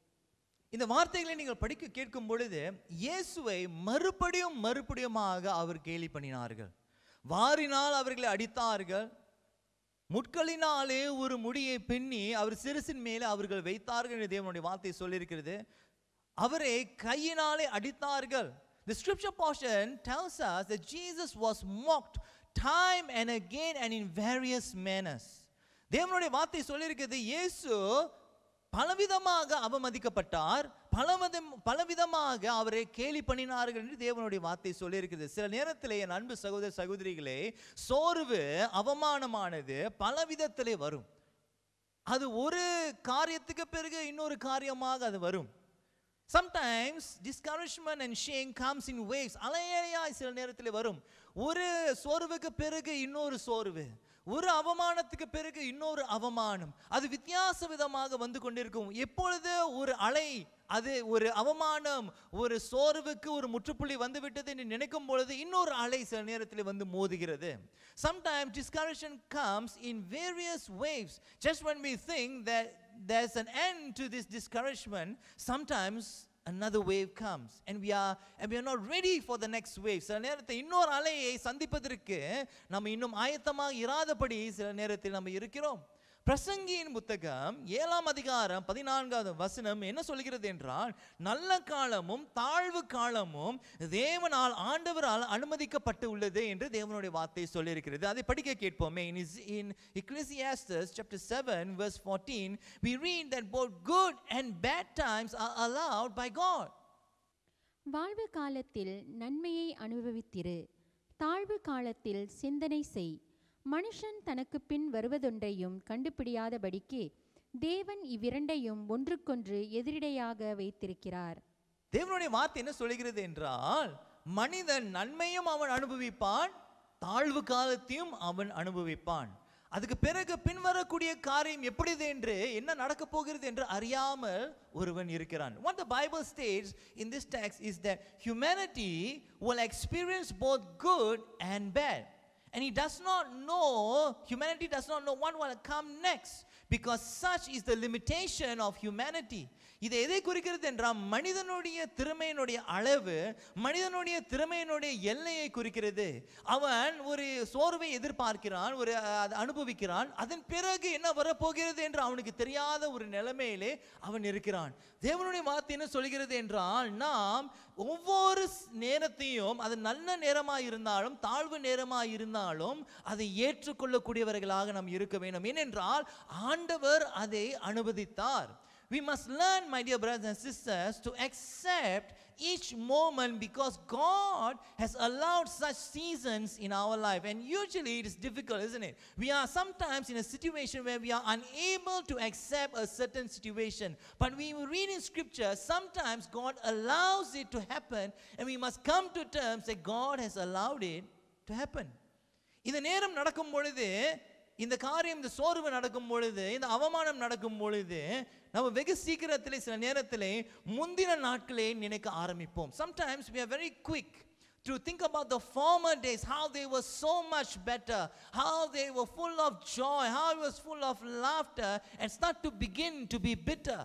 இந்த வார்த்தைகளை நீங்கள் படிக்க கேட்கும் பொழுது இயேசுவை மறுபடியும் மறுபடியுமாக அவர் கேலி பண்ணினார்கள் வாரினால் அவர்களை அடித்தார்கள் முட்களினாலே ஒரு முடியை பின்னி அவர் சிறுசின் மேலே அவர்கள் வைத்தார்கள் என்று தேவனுடைய வார்த்தை சொல்லியிருக்கிறது அவரை கையினாலே அடித்தார்கள் The scripture portion tells us that Jesus was mocked time and again and in various manners. தேவனுடைய வார்த்தை சொல்லியிருக்கிறது இயேசு பலவிதமாக அவமதிக்கப்பட்டார் பலவிதம் பலவிதமாக அவரை கேலி பண்ணினார்கள் என்று தேவனுடைய வார்த்தை சொல்லியிருக்கிறது சில நேரத்தில் என் அன்பு சகோதர சகோதரிகளே சோர்வு அவமானமானது பலவிதத்திலே வரும் அது ஒரு காரியத்துக்கு பிறகு இன்னொரு காரியமாக அது வரும் sometimes discouragement and shame comes in waves அலையலையாய் சில நேரத்தில் வரும் ஒரு சோர்வுக்கு பிறகு இன்னொரு சோர்வு ஒரு அவமானத்துக்கு பிறகு இன்னொரு அவமானம் அது வித்தியாச விதமாக வந்து கொண்டிருக்கும் எப்பொழுது ஒரு அலை அது ஒரு அவமானம் ஒரு சோர்வுக்கு ஒரு முற்றுப்புள்ளி வந்து விட்டது என்று நினைக்கும் பொழுது இன்னொரு அலை சில நேரத்தில் வந்து மோதுகிறது sometimes discouragement comes in various waves just when we think that there's an end to this discouragement sometimes another wave comes and we are and we are not ready for the next wave சில நேரத்தில் இன்னொரு அலையை சந்திப்பதற்கு நம்ம இன்னும் ஆயத்தமாக இராதபடி சில நேரத்தில் நம்ம இருக்கிறோம் பிரசங்கியின் புத்தகம் ஏழாம் அதிகாரம் பதினான்காவது வசனம் என்ன சொல்கிறது என்றால் நல்ல காலமும் தாழ்வு காலமும் தேவனால் ஆண்டவரால் அனுமதிக்கப்பட்டு உள்ளது என்று தேவனுடைய வார்த்தை சொல்லியிருக்கிறது அதை படிக்க கேட்போமே in Is- in Ecclesiastes chapter 7 verse 14 we read that both good and bad times are allowed by God வாழ்வு காலத்தில் நன்மையை அனுபவித்திரு தாழ்வு காலத்தில் சிந்தனை செய் மனுஷன் தனக்கு பின் வருவதொன்றையும் கண்டுபிடியாதபடிக்கு தேவன் இவ்விரண்டையும் ஒன்றுக்கொன்று எதிரிடையாக வைத்திருக்கிறார் தேவனுடைய வார்த்தை என்ன சொல்கிறது என்றால் மனிதன் நன்மையும் அவன் அனுபவிப்பான் தாழ்வு காலத்தையும் அவன் அனுபவிப்பான் அதுக்கு பிறகு பின்வரக்கூடிய காரியம் எப்படிது என்று என்ன நடக்க போகிறது என்று அறியாமல் ஒருவன் இருக்கிறான் what the bible states in this text is that humanity will experience both good and bad and he does not know humanity does not know what will come next because such is the limitation of humanity இது எதை குறிக்கிறது என்றால் மனிதனுடைய திறமையினுடைய அளவு மனிதனுடைய திறமையினுடைய எல்லையை குறிக்கிறது அவன் ஒரு சோர்வை எதிர்பார்க்கிறான் ஒரு அஹ், அதை அனுபவிக்கிறான் அதன் பிறகு என்ன வரப்போகிறது என்று அவனுக்கு தெரியாத ஒரு நிலைமையிலே அவன் இருக்கிறான் தேவனுடைய வார்த்தை என்ன சொல்கிறது என்றால் நாம் ஒவ்வொரு ஸ்- நேரத்தையும் அது நல்ல நேரமாக இருந்தாலும் தாழ்வு நேரமாக இருந்தாலும் அதை ஏற்றுக்கொள்ளக்கூடியவர்களாக நாம் இருக்க வேண்டும் ஏனென்றால் ஆண்டவர் அதை அனுமதித்தார் We must learn, my dear brothers and sisters, to accept each moment because God has allowed such seasons in our life. And usually it is difficult, isn't it? We are sometimes in a situation where we are unable to accept a certain situation. But we read in scripture, sometimes God allows it to happen, and we must come to terms that God has allowed it to happen. இந்த நேரம் நடக்கும் பொழுது இந்த காரியம் இந்த சோர்வு நடக்கும் பொழுது இந்த அவமானம் நடக்கும் பொழுது நம்ம வெகு சீக்கிரத்திலே சில நேரத்திலே முந்தின நாட்களே நினைக்க ஆரம்பிப்போம் sometimes we are very quick to think about the former days how they were so much better how they were full of joy how it was full of laughter and start to begin to be bitter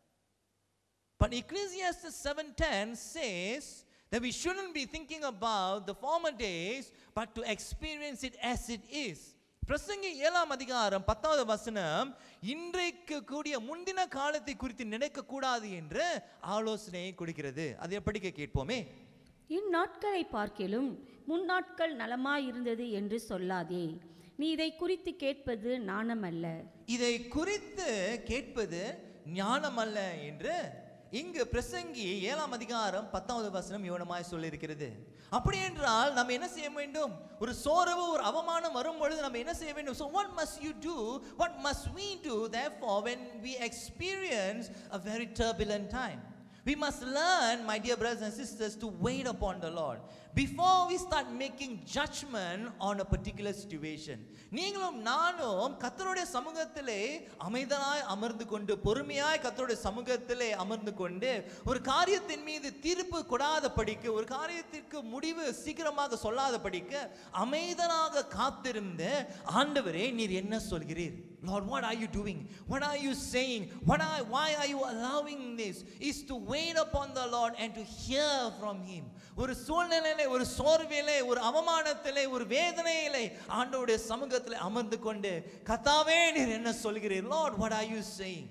but Ecclesiastes 7:10 says that we shouldn't be thinking about the former days, but to experience it as it is. பிரசங்கி ஏழாம் அதிகாரம் பத்தாவது வசனம் இன்றைக்கு கூடிய முந்தின காலத்தை குறித்து நினைக்க கூடாது என்று ஆலோசனையை கொடுக்கிறது அதை படிக்க கேட்போமே இந்நாட்களை பார்க்கிலும் முன்னாட்கள் நலமாயிருந்தது என்று சொல்லாதே நீ இதை குறித்து கேட்பது நாணமல்ல இதை குறித்து கேட்பது ஞானமல்ல என்று இங்கு பிரசங்கி ஏழாம் அதிகாரம் பத்தாவது வசனம் யோனமாய் சொல்லியிருக்கிறது அப்படி என்றால் நம்ம என்ன செய்ய வேண்டும் ஒரு சோர்வு ஒரு அவமானம் வரும் பொழுது நம்ம என்ன செய்ய வேண்டும் so what must you do what must we do therefore when we experience a very turbulent time we must learn, my dear brothers and sisters, to wait upon the Lord before we start making judgment on a particular situation. நீங்களும் நானும் கத்தருடைய சமூகத்திலே அமைதலாய் அமர்ந்து கொண்டு பொறுமையாய் கத்தருடைய சமூகத்திலே அமர்ந்து கொண்டு ஒரு காரியத்தின் மீது தீர்ப்பு கொடாத படிக்க ஒரு காரியத்திற்கு முடிவு சீக்கிரமாக சொல்லாத படிக்க அமைதலாக காத்திருந்து ஆண்டவரே நீர் என்ன சொல்கிறீர் Lord, what are you doing? What are you saying? What are, why are you allowing this? Is to wait upon the Lord and to hear from Him. ஒரு சூழ்நிலையிலே ஒரு சோர்விலே ஒரு அவமானத்திலே ஒரு வேதனையிலே ஆண்டவருடைய சமூகத்திலே அமர்ந்து கொண்டு கத்தாவே நீர் என்ன சொல்கிறீர் Lord, what are you saying?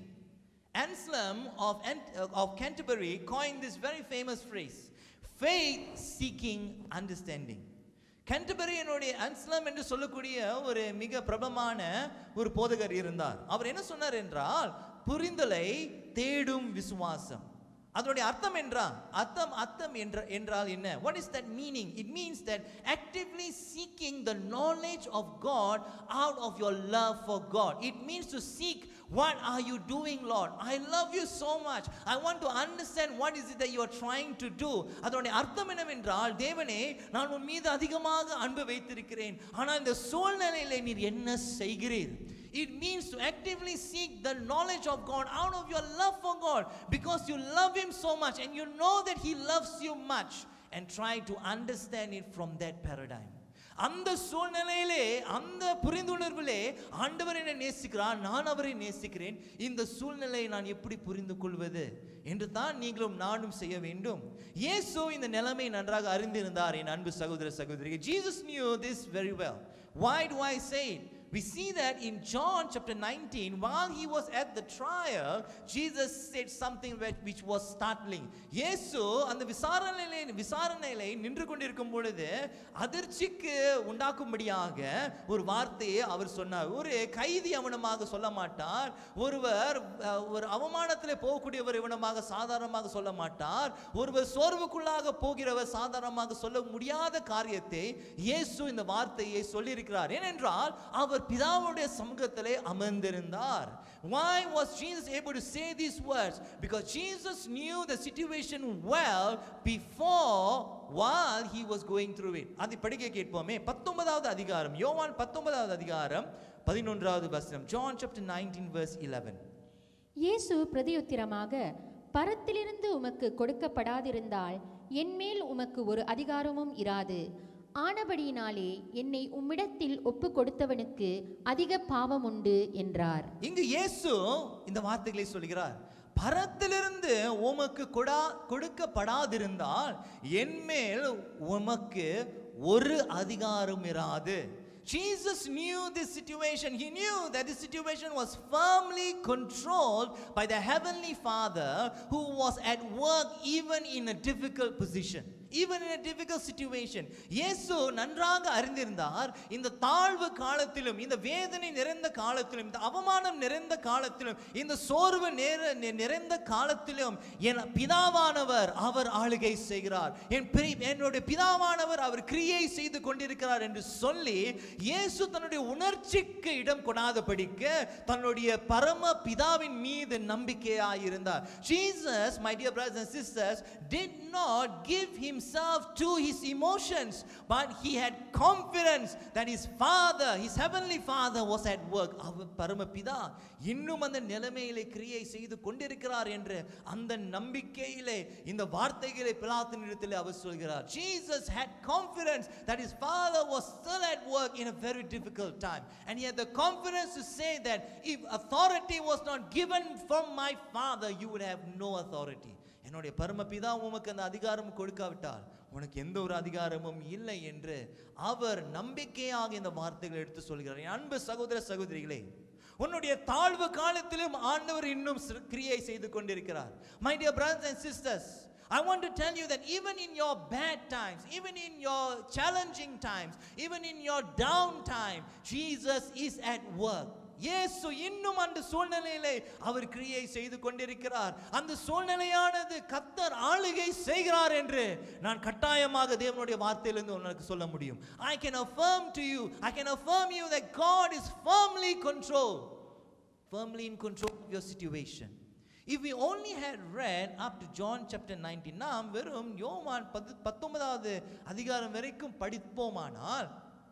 Anselm of, Ant- of Canterbury coined this very famous phrase faith seeking understanding. கென்டபரியனுடைய அன்ஸ்லம் என்று சொல்லக்கூடிய ஒரு மிக பிரபலமான ஒரு போதகர் இருந்தார் அவர் என்ன சொன்னார் என்றால் புரிந்தலை தேடும் விசுவாசம் அதனுடைய அர்த்தம் என்றால் அர்த்தம் அர்த்தம் என்ற என்றால் என்ன what is that meaning it means that actively seeking the knowledge of god out of your love for god it means to seek what are you doing lord i love you so much i want to understand what is it that you are trying to do அதனுடைய அர்த்தம் என்னவென்றால் தேவனே நான் உன் மீது அதிகமாக அன்பு வைத்திருக்கிறேன் ஆனால் இந்த சூழ்நிலையிலே நீர் என்ன செய்கிறீர் It means to actively seek the knowledge of God out of your love for God because you love Him so much and you know that He loves you much and try to understand it from that paradigm. அந்த சூழ்நிலையிலே அந்த புரிந்துணர்விலே ஆண்டவர் என்னை நேசிக்கிறார் நான் அவரை நேசிக்கிறேன் இந்த சூழ்நிலையை நான் எப்படி புரிந்து கொள்வது என்று தான் நீங்களும் நானும் செய்ய வேண்டும் இயேசு இந்த நிலைமை நன்றாக அறிந்திருந்தார் என் அன்பு சகோதர சகோதரி Jesus knew this very well why do I say it we see that in John chapter 19, while he was at the trial, Jesus said something which, which was startling. இயேசு அந்த விசாரணையிலே விசாரணையிலே நின்று கொண்டிருக்கும் பொழுது அதிர்ச்சிக்கு உண்டாக்கும்படியாக ஒரு வார்த்தையை அவர் சொன்னார் ஒரு கைதி அவனமாக சொல்ல மாட்டார் ஒருவர் அஹ், ஒரு அவமானத்திலே போகக்கூடியவர் இவனமாக சாதாரணமாக சொல்ல மாட்டார் ஒருவர் சோர்வுக்குள்ளாக போகிறவர் சாதாரணமாக சொல்ல முடியாத காரியத்தை இயேசு இந்த வார்த்தையை சொல்லியிருக்கிறார் ஏனென்றால் அவர் பிதாவுடைய சமூகத்திலே அமர்ந்திருந்தார் why was jesus able to say these words because jesus knew the situation well before while he was going through it அதை படிக்க கேட்போமே பத்தொன்பதாவது அதிகாரம் யோவான் பத்தொன்பதாவது அதிகாரம் பதினொன்றாவது வசனம் ஜான் சாப்டர் 19 verse 11 இயேசு பிரதியுத்திரமாக பரத்திலிருந்து உமக்கு கொடுக்கப்படாதிருந்தால் என்மேல் உமக்கு ஒரு அதிகாரமும் இராது ஆனபடியினாலே என்னை உம்மிடத்தில் ஒப்பு கொடுத்தவனுக்கு அதிக பாவம் உண்டு என்றார் இங்கு இயேசு இந்த வார்த்தைகளை சொல்கிறார் பரத்திலிருந்து உமக்கு கொடா கொடுக்கப்படாதிருந்தால் என்மேல் உமக்கு ஒரு அதிகாரம் இராது Jesus knew this situation. He knew that this situation was firmly controlled by the Heavenly Father who was at work even in a difficult position. even in a difficult situation இயேசு நன்றாக அறிந்திருந்தார் இந்த தாழ்வு காலத்திலும் இந்த வேதனை நிறைந்த காலத்திலும் இந்த அவமானம் நிறைந்த காலத்திலும் இந்த சோர்வு நேர நி- நிறைந்த காலத்திலும் என் பிதாவானவர் அவர் ஆளுகை செய்கிறார் என் பெரிய- என்னுடைய பிதாவானவர் அவர் கிரியை செய்து கொண்டிருக்கிறார் என்று சொல்லி இயேசு தன்னுடைய உணர்ச்சிக்கு இடம் கொடாதபடிக்கு தன்னுடைய பரம பிதாவின் மீது நம்பிக்கையாயிருந்தார் Jesus my dear brothers and sisters did not give himself to his emotions but he had confidence that his father his heavenly father was at work அவர் பரம பிதா இன்னும் அந்த நிலைமையிலே கிரியை செய்து கொண்டிருக்கிறார் என்று அந்த நம்பிக்கையிலே இந்த வார்த்தைகளை பிலாத்தினிடத்தில் அவர் சொல்கிறார் Jesus had confidence that his father was still at work in a very difficult time and he had the confidence to say that if authority was not given from my father you would have no authority என்னுடைய பரமபிதா உமக்கு அந்த அதிகாரம் கொடுக்காவிட்டால் உனக்கு எந்த ஒரு அதிகாரமும் இல்லை என்று அவர் நம்பிக்கையாக இந்த வார்த்தைகளை எடுத்து சொல்கிறார் என் அன்பு சகோதர சகோதரிகளே உன்னுடைய தாழ்வு காலத்திலும் ஆண்டவர் இன்னும் சிறு- கிரியை செய்து கொண்டிருக்கிறார் my dear brothers and sisters I want to tell you that even in your bad times, even in your challenging times, even in your down time, Jesus is at work. இயேசு இன்னும் அந்த சூழ்நிலையிலே அவர் கிரியை செய்து கொண்டிருக்கிறார் அந்த சூழ்நிலையானது கத்தர் ஆளுகை செய்கிறார் என்று நான் கட்டாயமாக தேவனுடைய வார்த்தையிலிருந்து உனக்கு சொல்ல முடியும் I can affirm to you I can affirm you that God is firmly control firmly in control of your situation if we only had read up to John chapter 19 நாம் வெறும் யோவான் பத்து பத்தொன்பதாவது அதிகாரம் வரைக்கும் படிப்போமானால்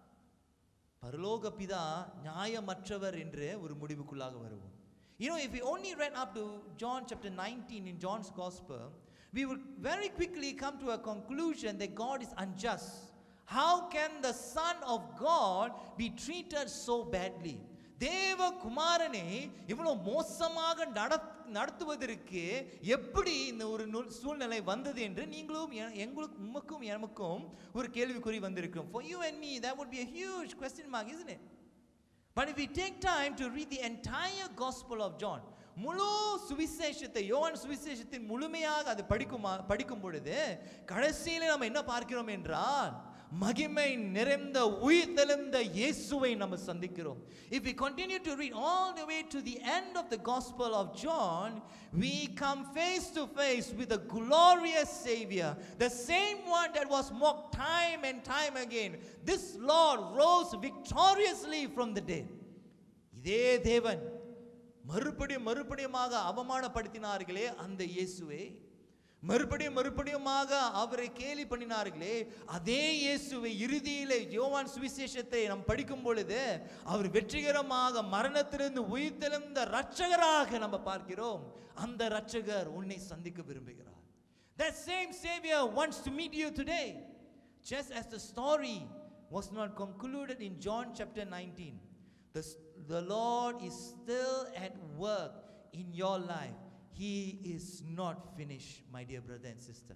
பரலோக பிதா நியாயமற்றவர் என்று ஒரு முடிவுக்குள்ளாக வருவோம் You know, if we only read up to John chapter 19 in John's Gospel, we would very quickly come to a conclusion that God is unjust. How can the Son of God be treated so badly? தேவ குமாரனை இவ்வளவு மோசமாக நட நடத்துவதற்கு எப்படி இந்த ஒரு நூல் சூழ்நிலை வந்தது என்று நீங்களும் எ- எங்களுக்கு உமக்கும் எனக்கும் ஒரு கேள்விக்குறி வந்திருக்கும் for you and me that would be a huge question mark isn't it but if we take time to read the entire gospel of john முழு சுவிசேஷத்தை யோவான் சுவிசேஷத்தின் முழுமையாக அது படிக்கும் படிக்கும் பொழுது கடைசியில நம்ம என்ன பார்க்கிறோம் என்றால் மகிமை நிறைந்த உயிர் தெளிந்த இயேசுவை நம்ம சந்திக்கிறோம் if we continue to read all the way to the end of the gospel of john we come face to face with a glorious savior the same one that was mocked time and time again this lord rose victoriously from the dead இதே தேவன் மறுபடியும் மறுபடியுமாக அவமானப்படுத்தினார்களே அந்த இயேசுவே மறுபடியும் மறுபடியுமாக அவரை கேலி பண்ணினார்களே அதே இயேசுவை இறுதியிலே யோவான் சுவிசேஷத்தை நாம் படிக்கும் பொழுது அவர் வெற்றிகரமாக மரணத்திலிருந்து உயிர்த்தெழுந்த இரட்சகராக நம்ம பார்க்கிறோம் அந்த இரட்சகர் உன்னை சந்திக்க விரும்புகிறார் That same Savior wants to meet you today. Just as the story was not concluded in John chapter 19, the, the Lord is still at work in your life. He is not finished, my dear brother and sister.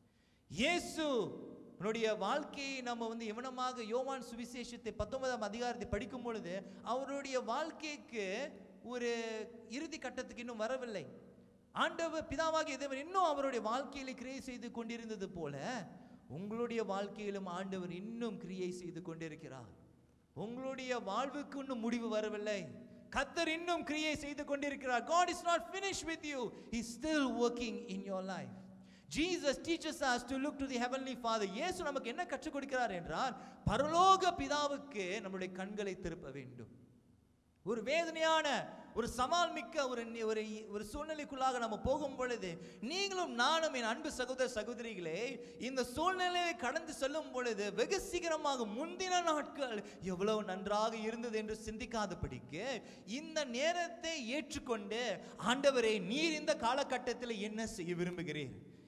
இயேசு உன்னுடைய வாழ்க்கையை நம்ம வந்து எவனமாக யோவான் சுவிசேஷத்தை பத்தொன்பதாம் அதிகாரத்தை படிக்கும் பொழுது அவருடைய வாழ்க்கைக்கு ஒரு இறுதி கட்டத்துக்கு இன்னும் வரவில்லை ஆண்டவர் பிதாவாகிய தேவன் இன்னும் அவருடைய வாழ்க்கையில கிரியை செய்து கொண்டிருந்தது போல உங்களுடைய வாழ்க்கையிலும் ஆண்டவர் இன்னும் கிரியை செய்து கொண்டிருக்கிறார் உங்களுடைய வாழ்வுக்கு இன்னும் முடிவு வரவில்லை கத்தர் இன்னும் கிரியை செய்து கொண்டிருக்கிறார் God is not finished with you He's still working in your life Jesus teaches us to look to the heavenly Father இயேசு நமக்கு என்ன கற்றுக் கொடுக்கிறார் என்றால் பரலோக பிதாவுக்கு நம்முடைய கண்களை திருப்ப வேண்டும் ஒரு வேதனையான ஒரு சவால் மிக்க ஒரு நி- ஒரு ஒரு சூழ்நிலைக்குள்ளாக நம்ம போகும் பொழுது நீங்களும் நானும் என் அன்பு சகோதர சகோதரிகளே இந்த சூழ்நிலையை கடந்து செல்லும் பொழுது வெகு சீக்கிரமாக முந்தின நாட்கள் எவ்வளவு நன்றாக இருந்தது என்று சிந்திக்காதபடிக்கு இந்த நேரத்தை ஏற்றுக்கொண்டு ஆண்டவரே நீர் இந்த காலகட்டத்தில் என்ன செய்ய விரும்புகிறீர்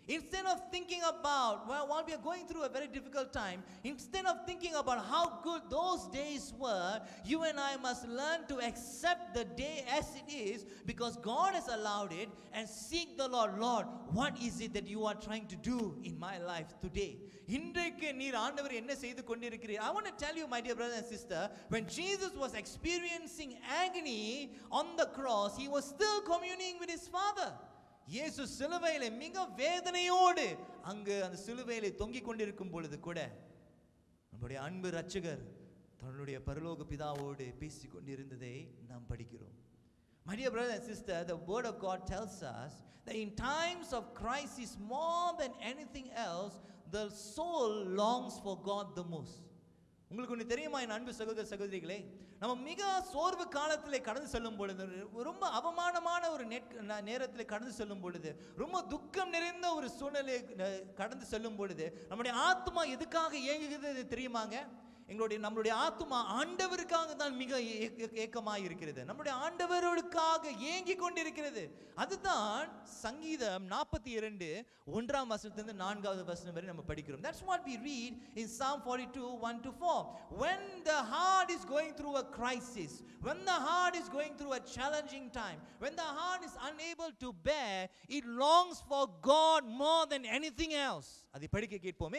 Instead of thinking about, well, while we are going through a very difficult time, instead of thinking about how good those days were, you and I must learn to accept the day as it is because God has allowed it and seek the Lord. Lord, what is it that you are trying to do in my life today? இன்றைக்கு நீர் ஆண்டவர் என்ன செய்து கொண்டிருக்கிறீர் I want to tell you my dear brother and sister when Jesus was experiencing agony on the cross he was still communing with his father இயேசு சிலுவையிலே மிக வேதனையோடு அங்கு அந்த சிலுவையிலே தொங்கிக் கொண்டிருக்கும் பொழுது கூட நம்முடைய அன்பு ரட்சகர் தன்னுடைய பரலோக பிதாவோடு பேசிக் கொண்டிருந்ததை நாம் படிக்கிறோம் My dear brother and sister, the word of God tells us that in times of crisis, more than anything else, the soul longs for God the most. உங்களுக்கு ஒன்று தெரியுமா என் அன்பு சகோதர சகோதரிகளே நம்ம மிக சோர்வு காலத்திலே கடந்து செல்லும் பொழுது ரொம்ப அவமானமான ஒரு நெட் நேரத்தில் கடந்து செல்லும் பொழுது ரொம்ப துக்கம் நிறைந்த ஒரு சூழ்நிலை அஹ், கடந்து செல்லும் பொழுது நம்முடைய ஆத்மா எதுக்காக இயங்குகிறது தெரியுமாங்க எங்களுடைய நம்மளுடைய ஆத்மா ஆண்டவருக்காக தான் மிக ஏக்கமாக இருக்கிறது நம்முடைய ஆண்டவர்களுக்காக ஏங்கி கொண்டிருக்கிறது அதுதான் சங்கீதம் நாற்பத்தி இரண்டு ஒன்றாம் வசனத்திலிருந்து நான்காவது வசனம் வரை நம்ம படிக்கிறோம் that's what we read in psalm 42 1 to 4 when the heart is going through a crisis when the heart is going through a challenging time when the heart is unable to bear it longs for god more than anything else அதை படிக்க கேட்போமே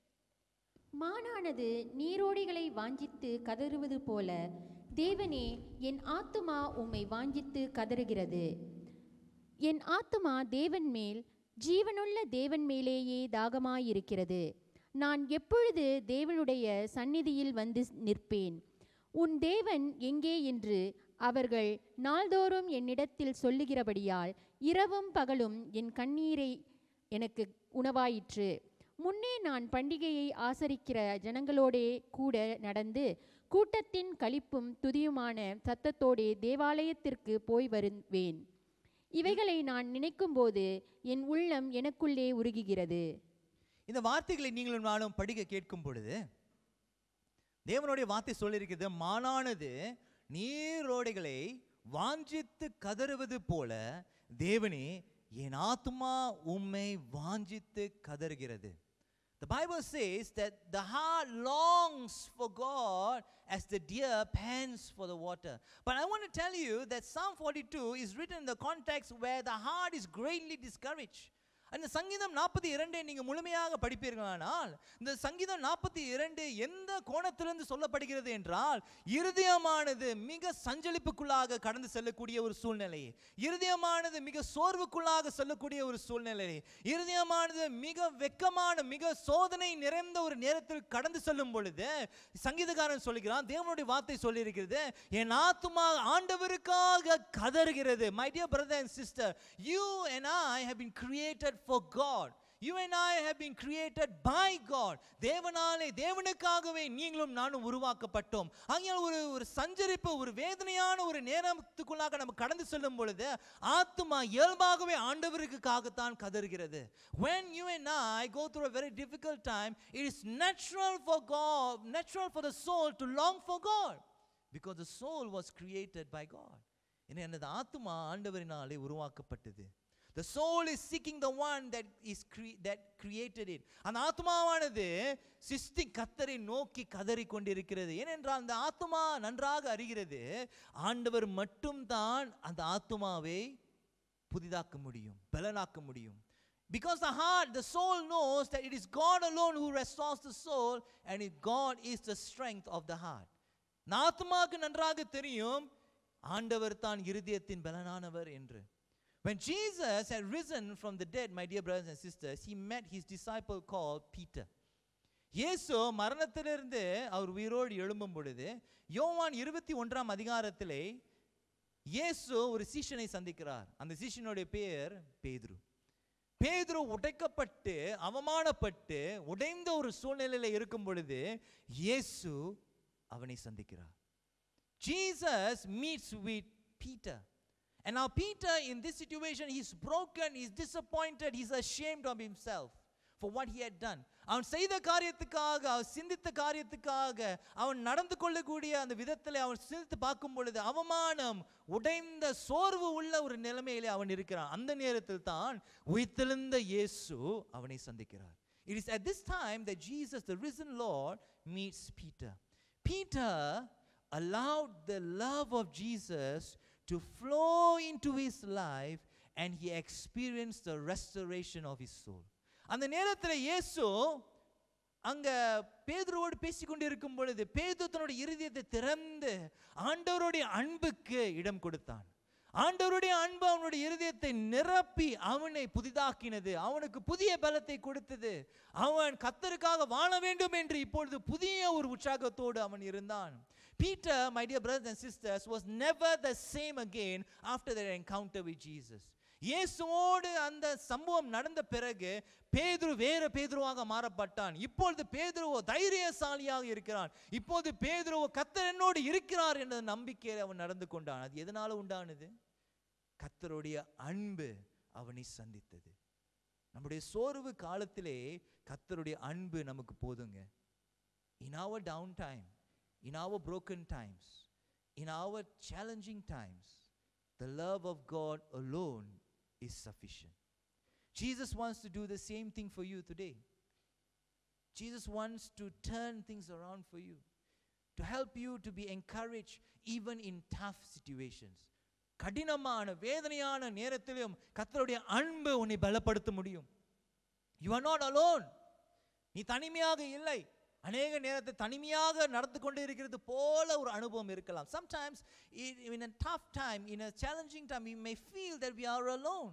மானானது நீரோடைகளை வாஞ்சித்து கதறுவது போல தேவனே என் ஆத்துமா உம்மை வாஞ்சித்து கதறுகிறது என் ஆத்துமா தேவன் மேல் ஜீவனுள்ள தேவன் மேலேயே தாகமாயிருக்கிறது நான் எப்பொழுது தேவனுடைய சந்நிதியில் வந்து நிற்பேன் உன் தேவன் எங்கே என்று அவர்கள் நாள்தோறும் என்னிடத்தில் சொல்லுகிறபடியால் இரவும் பகலும் என் கண்ணீரை எனக்கு உணவாயிற்று முன்னே நான் பண்டிகையை ஆசரிக்கிற ஜனங்களோடே கூட நடந்து கூட்டத்தின் களிப்பும் துதியுமான சத்தத்தோடே தேவாலயத்திற்கு போய் வருவேன் இவைகளை நான் நினைக்கும்போது என் உள்ளம் எனக்குள்ளே உருகுகிறது இந்த வார்த்தைகளை நீங்களும் நானும் படிக்க கேட்கும் பொழுது தேவனுடைய வார்த்தை சொல்லியிருக்கிறது மானானது நீரோடைகளை வாஞ்சித்து கதறுவது போல தேவனே என் ஆத்துமா உம்மை வாஞ்சித்து கதறுகிறது The Bible says that the heart longs for God as the deer pants for the water. But I want to tell you that Psalm 42 is written in the context where the heart is greatly discouraged. அந்த சங்கீதம் நாற்பத்தி இரண்டை நீங்கள் முழுமையாக படிப்பீர்களானால் இந்த சங்கீதம் நாற்பத்தி இரண்டு எந்த கோணத்திலிருந்து சொல்லப்படுகிறது என்றால் இருதயமானது மிக சஞ்சலிப்புக்குள்ளாக கடந்து செல்லக்கூடிய ஒரு சூழ்நிலை இருதயமானது மிக சோர்வுக்குள்ளாக செல்லக்கூடிய ஒரு சூழ்நிலை இருதயமானது மிக வெக்கமான மிக சோதனை நிறைந்த ஒரு நேரத்தில் கடந்து செல்லும் பொழுது சங்கீதக்காரன் சொல்லுகிறான் தேவனுடைய வார்த்தை சொல்லியிருக்கிறது என் ஆத்துமா ஆண்டவருக்காக கதறுகிறது my dear brother and sister you and I have been created for God. You and I have been created by God. தேவனாலே தேவனுக்காகவே நீங்களும் நானும் உருவாக்கப்பட்டோம் ஆகையால் ஒரு ஒரு சஞ்சரிப்பு ஒரு வேதனையான ஒரு நேரத்துக்குள்ளாக நம்ம கடந்து செல்லும் பொழுது ஆத்துமா இயல்பாகவே ஆண்டவருக்காகத்தான் கதறுகிறது when you and I go through a very difficult time it is natural for God natural for the soul to long for God because the soul was created by God ஏன்னா எனது ஆத்துமா ஆண்டவரினாலே உருவாக்கப்பட்டது The soul is seeking the one that is cre- that created it. அந்த ஆத்மாவானது sixty கத்தரை நோக்கி கதறி கொண்டிருக்கிறது ஏனென்றால் அந்த ஆத்மா நன்றாக அறிகிறது ஆண்டவர் மட்டும்தான் அந்த ஆத்மாவை புதிதாக்க முடியும் பலனாக்க முடியும் Because the heart, the soul knows that it is God alone who restores the soul and it God is the strength of the heart. இந்த ஆத்மாவுக்கு நன்றாக தெரியும் ஆண்டவர் தான் இருதயத்தின் பலனானவர் என்று When Jesus had risen from the dead, my dear brothers and sisters, he met his disciple called Peter. இயேசு மரணத்திலிருந்து அவர் உயிரோடு எழும்பும் பொழுது யோவான் இருபத்தி ஒன்றாம் அதிகாரத்திலே இயேசு ஒரு சீஷனை சந்திக்கிறார் அந்த சீஷனுடைய பெயர் பேதுரு பேதுரு உடைக்கப்பட்டு அவமானப்பட்டு உடைந்த ஒரு சூழ்நிலையில் இருக்கும் பொழுது இயேசு அவனை சந்திக்கிறார் Jesus meets with Peter. And now Peter in this situation he's broken, he's disappointed, he's ashamed of himself for what he had done அவன் செய்த காரியத்துக்காக அவன் சிந்தித்த காரியத்துக்காக அவன் நடந்து கொள்ளக்கூடிய அந்த விதத்தில் அவன் சிந்தித்து பார்க்கும் பொழுது அவமானம் உடைந்த சோர்வு உள்ள ஒரு நிலைமையிலே அவன் இருக்கிறான் அந்த நேரத்தில் தான் உயிர்த்தெழுந்த இயேசு அவனை சந்திக்கிறார் It is at this time that Jesus, the risen Lord, meets Peter. Peter allowed the love of Jesus to flow into his life and he experienced the restoration of his soul. அந்த நேரத்தில் இயேசு அங்க பேதுருவோடு பேசிக்கொண்டு இருக்கும் பொழுது பேது தன்னுடைய இருதயத்தை திறந்து ஆண்டவருடைய அன்புக்கு இடம் கொடுத்தான் ஆண்டவருடைய அன்பு அவனுடைய இருதயத்தை நிரப்பி அவனை புதிதாக்கினது அவனுக்கு புதிய பலத்தை கொடுத்தது அவன் கத்தருக்காக வாழ வேண்டும் என்று இப்பொழுது புதிய ஒரு உற்சாகத்தோடு அவன் இருந்தான் Peter my dear brothers and sisters was never the same again after the encounter with Jesus இயேசுவோடு அந்த சம்பவம் நடந்த பிறகு பேதுரு வேற பேதுருவாக மாறப்பட்டான் இப்பொழுது பேதுருவோ தைரியசாலியாக இருக்கிறான் இப்போது பேதுருவோ கத்தர் என்னோடு இருக்கிறார் என்ற நம்பிக்கையில் அவன் நடந்து கொண்டான் அது எதனால உண்டானது கத்தருடைய அன்பு அவனை சந்தித்தது நம்முடைய சோர்வு காலத்திலே கத்தருடைய அன்பு நமக்கு போதுங்க in our downtime, in our broken times, in our challenging times, the love of God alone is sufficient. Jesus wants to do the same thing for you today. Jesus wants to turn things around for you, to help you to be encouraged even in tough situations. கடினமான வேதனையான நேரத்திலும் கர்த்தருடைய அன்பு உன்னை பலப்படுத்த முடியும் you are not alone நீ தனிமையாக இல்லை அநேக நேரத்தை தனிமையாக நடந்து கொண்டு இருக்கிறது போல ஒரு அனுபவம் இருக்கலாம் sometimes in a tough time in a challenging time you may feel that we are alone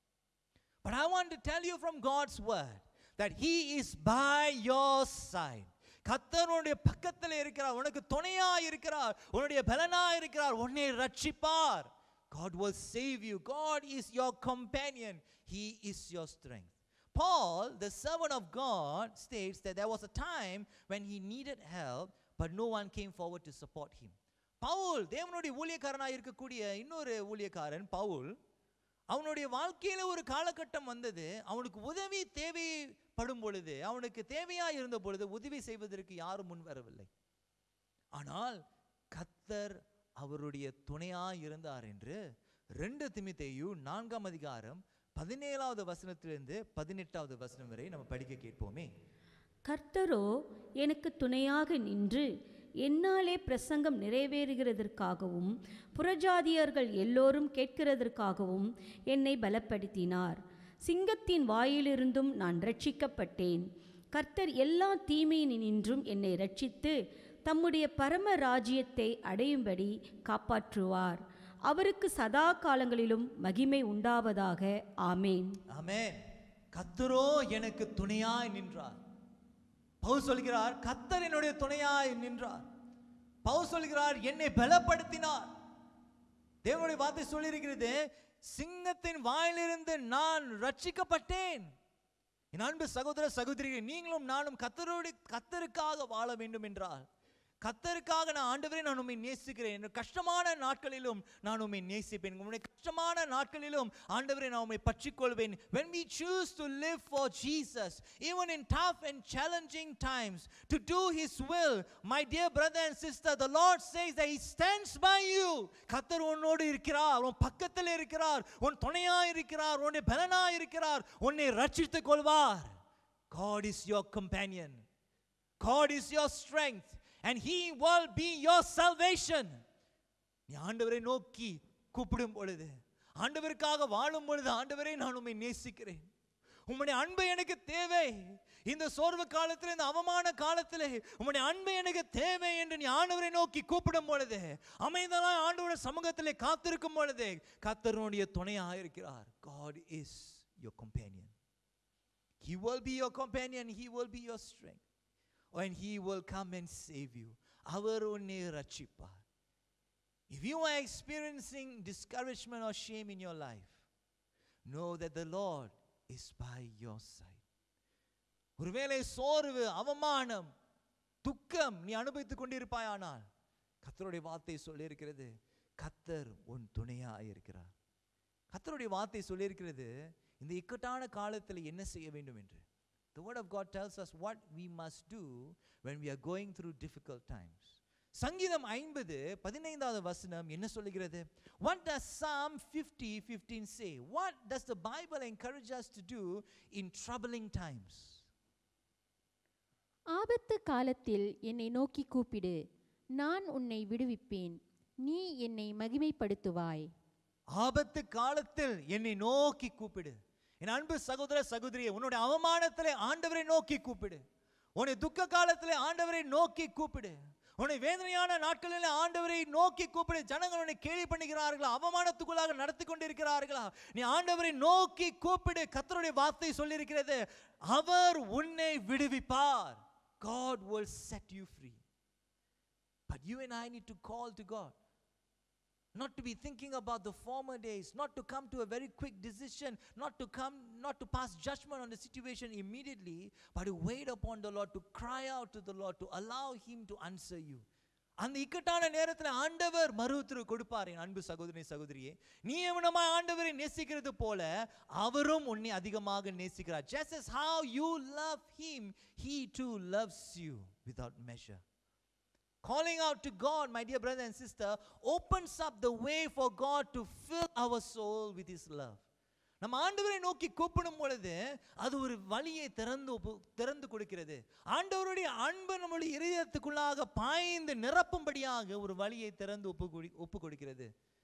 but i want to tell you from god's word that he is by your side கர்த்தர் உன்னுடைய பக்கத்தில் இருக்கிறார் உனக்கு துணையா இருக்கிறார் உன்னுடைய பலனா இருக்கிறார் உன்னை ரட்சிப்பார் God will save you. God is your companion. He is your strength. Paul, the servant of God, states that there was a time when he needed help, but no one came forward to support him. Pavul தேவனுடைய ஊழியக்காரனாக இருக்கக்கூடிய இன்னொரு ஊழியக்காரன் பவுல் அவனுடைய வாழ்க்கையில ஒரு காலகட்டம் வந்தது அவனுக்கு உதவி தேவைப்படும் பொழுது அவனுக்கு தேவையா இருந்த பொழுது உதவி செய்வதற்கு யாரும் முன் வரவில்லை ஆனால் கத்தர் அவருடைய துணையா இருந்தார் என்று ரெண்டு திமித்தேயு நான்காம் அதிகாரம் பதினேழாவது வசனத்திலிருந்து பதினெட்டாவது வசனம் வரை நம்ம படிக்க கேட்போமே கர்த்தரோ எனக்கு துணையாக நின்று என்னாலே பிரசங்கம் நிறைவேறுகிறதற்காகவும் புறஜாதியர்கள் எல்லோரும் கேட்கிறதற்காகவும் என்னை பலப்படுத்தினார் சிங்கத்தின் வாயிலிருந்தும் நான் ரட்சிக்கப்பட்டேன் கர்த்தர் எல்லா தீமையினின்றும் என்னை ரட்சித்து தம்முடைய பரம ராஜ்யத்தை அடையும்படி காப்பாற்றுவார் அவருக்கு சதா காலங்களிலும் மகிமை உண்டாவதாக ஆமேன் ஆமென் கத்தரோ எனக்கு துணையாய் நின்றார் பவுல் சொல்கிறார் கத்தர் என்னுடைய துணையாய் நின்றார் பவுல் சொல்கிறார் என்னை பலப்படுத்தினார் தேவனுடைய வார்த்தை சொல்லியிருக்கிறது சிங்கத்தின் வாயிலிருந்து நான் ரட்சிக்கப்பட்டேன் என் அன்பு சகோதர சகோதரிகள் நீங்களும் நானும் கத்தரோடு கத்தருக்காக வாழ வேண்டும் என்றால் கத்தருக்காக நான் ஆண்டவரே நான் உண்மை நேசிக்கிறேன் என் கஷ்டமான நாட்களிலும் நான் உண்மை நேசிப்பேன் உங்களுடைய கஷ்டமான நாட்களிலும் ஆண்டவரே நான் உண்மை பற்றிக்கொள்வேன் when we choose to live for Jesus even in tough and challenging times to do his will my dear brother and sister the Lord says that he stands by you கத்தர் உன்னோடு இருக்கிறார் உன் பக்கத்தில் இருக்கிறார் உன் துணையா இருக்கிறார் உன்னுடைய பலனா இருக்கிறார் உன்னை ரட்சித்துக் கொள்வார் God is your companion God is your strength and he will be your salvation நீ ஆண்டவரை நோக்கி கூப்பிடும் பொழுது ஆண்டவருக்காக வாழும் பொழுது ஆண்டவரை நான் உம்மை நேசிக்கிறேன் உம்முடைய அன்பு எனக்கு தேவை இந்த சோர்வு காலத்தில் இந்த அவமான காலத்தில் உம்முடைய அன்பு எனக்கு தேவை என்று நீ ஆண்டவரை நோக்கி கூப்பிடும் பொழுது அமைதலாய் ஆண்டவருடைய சமூகத்திலே காத்திருக்கும் பொழுது கத்தருடைய துணையாக இருக்கிறார் God is your companion He will be your companion He will be your strength and he will come and save you அவர் உன்னை ரட்சிப்பார் if you are experiencing discouragement or shame in your life know that the lord is by your side ஒருவேளை சோர்வு அவமானம் துக்கம் நீ அனுபவித்துக் கொண்டிருப்பாயானால் கத்தருடைய வார்த்தை சொல்லியிருக்கிறது கத்தர் உன் துணையாக இருக்கிறார் கத்தருடைய வார்த்தை சொல்லியிருக்கிறது இந்த இக்கட்டான காலத்தில் என்ன செய்ய வேண்டும் என்று The Word of God tells us what we must do when we are going through difficult times. சங்கீதம் ஐம்பது பதினைந்தாவது வசனம் என்ன சொல்லுகிறது what does psalm 50 15 say what does the bible encourage us to do in troubling times ஆபத்து காலத்தில் என்னை நோக்கி கூப்பிடு நான் உன்னை விடுவிப்பேன் நீ என்னை மகிமைப்படுத்துவாய் ஆபத்து காலத்தில் என்னை நோக்கி கூப்பிடு என் அன்பு சகோதர சகோதரியே உன்னுடைய அவமானத்திலே ஆண்டவரை நோக்கி கூப்பிடு உன்னை துக்க காலத்திலே ஆண்டவரை நோக்கி கூப்பிடு உன்னை வேதனையான நாட்களில் ஆண்டவரை நோக்கி கூப்பிடு ஜனங்கள் உன்னை கேலி பண்ணுகிறார்களா அவமானத்துக்குள்ளாக நடத்தி கொண்டிருக்கிறார்களா நீ ஆண்டவரை நோக்கி கூப்பிடு கர்த்தருடைய வார்த்தை சொல்லியிருக்கிறது அவர் உன்னை விடுவிப்பார் God will set you free but you and I need to call to God not to be thinking about the former days, not to come to a very quick decision, not to come, not to pass judgment on the situation immediately, but to wait upon the Lord, to cry out to the Lord, to allow Him to answer you. அந்த இக்கட்டான நேரத்தில் ஆண்டவர் மருத்துவ கொடுப்பார் என் அன்பு சகோதரி சகோதரியே நீ எவனமா ஆண்டவரை நேசிக்கிறது போல அவரும் உன்னை அதிகமாக நேசிக்கிறார் just as how you love him he too loves you without measure Calling out to God, my dear brother and sister, opens up the way for God to fill our soul with His love. நம்ம ஆண்டவரை நோக்கி கூப்பிடும் பொழுது அது ஒரு வழியை திறந்து ஒப்பு- திறந்து கொடுக்கிறது ஆண்டவருடைய அன்பு நம்முடைய இதயத்துக்குள்ளாக பாய்ந்து நிரப்பும்படியாக ஒரு வழியை திறந்து ஒப்பு கொடு- ஒப்பு கொடுக்கிறது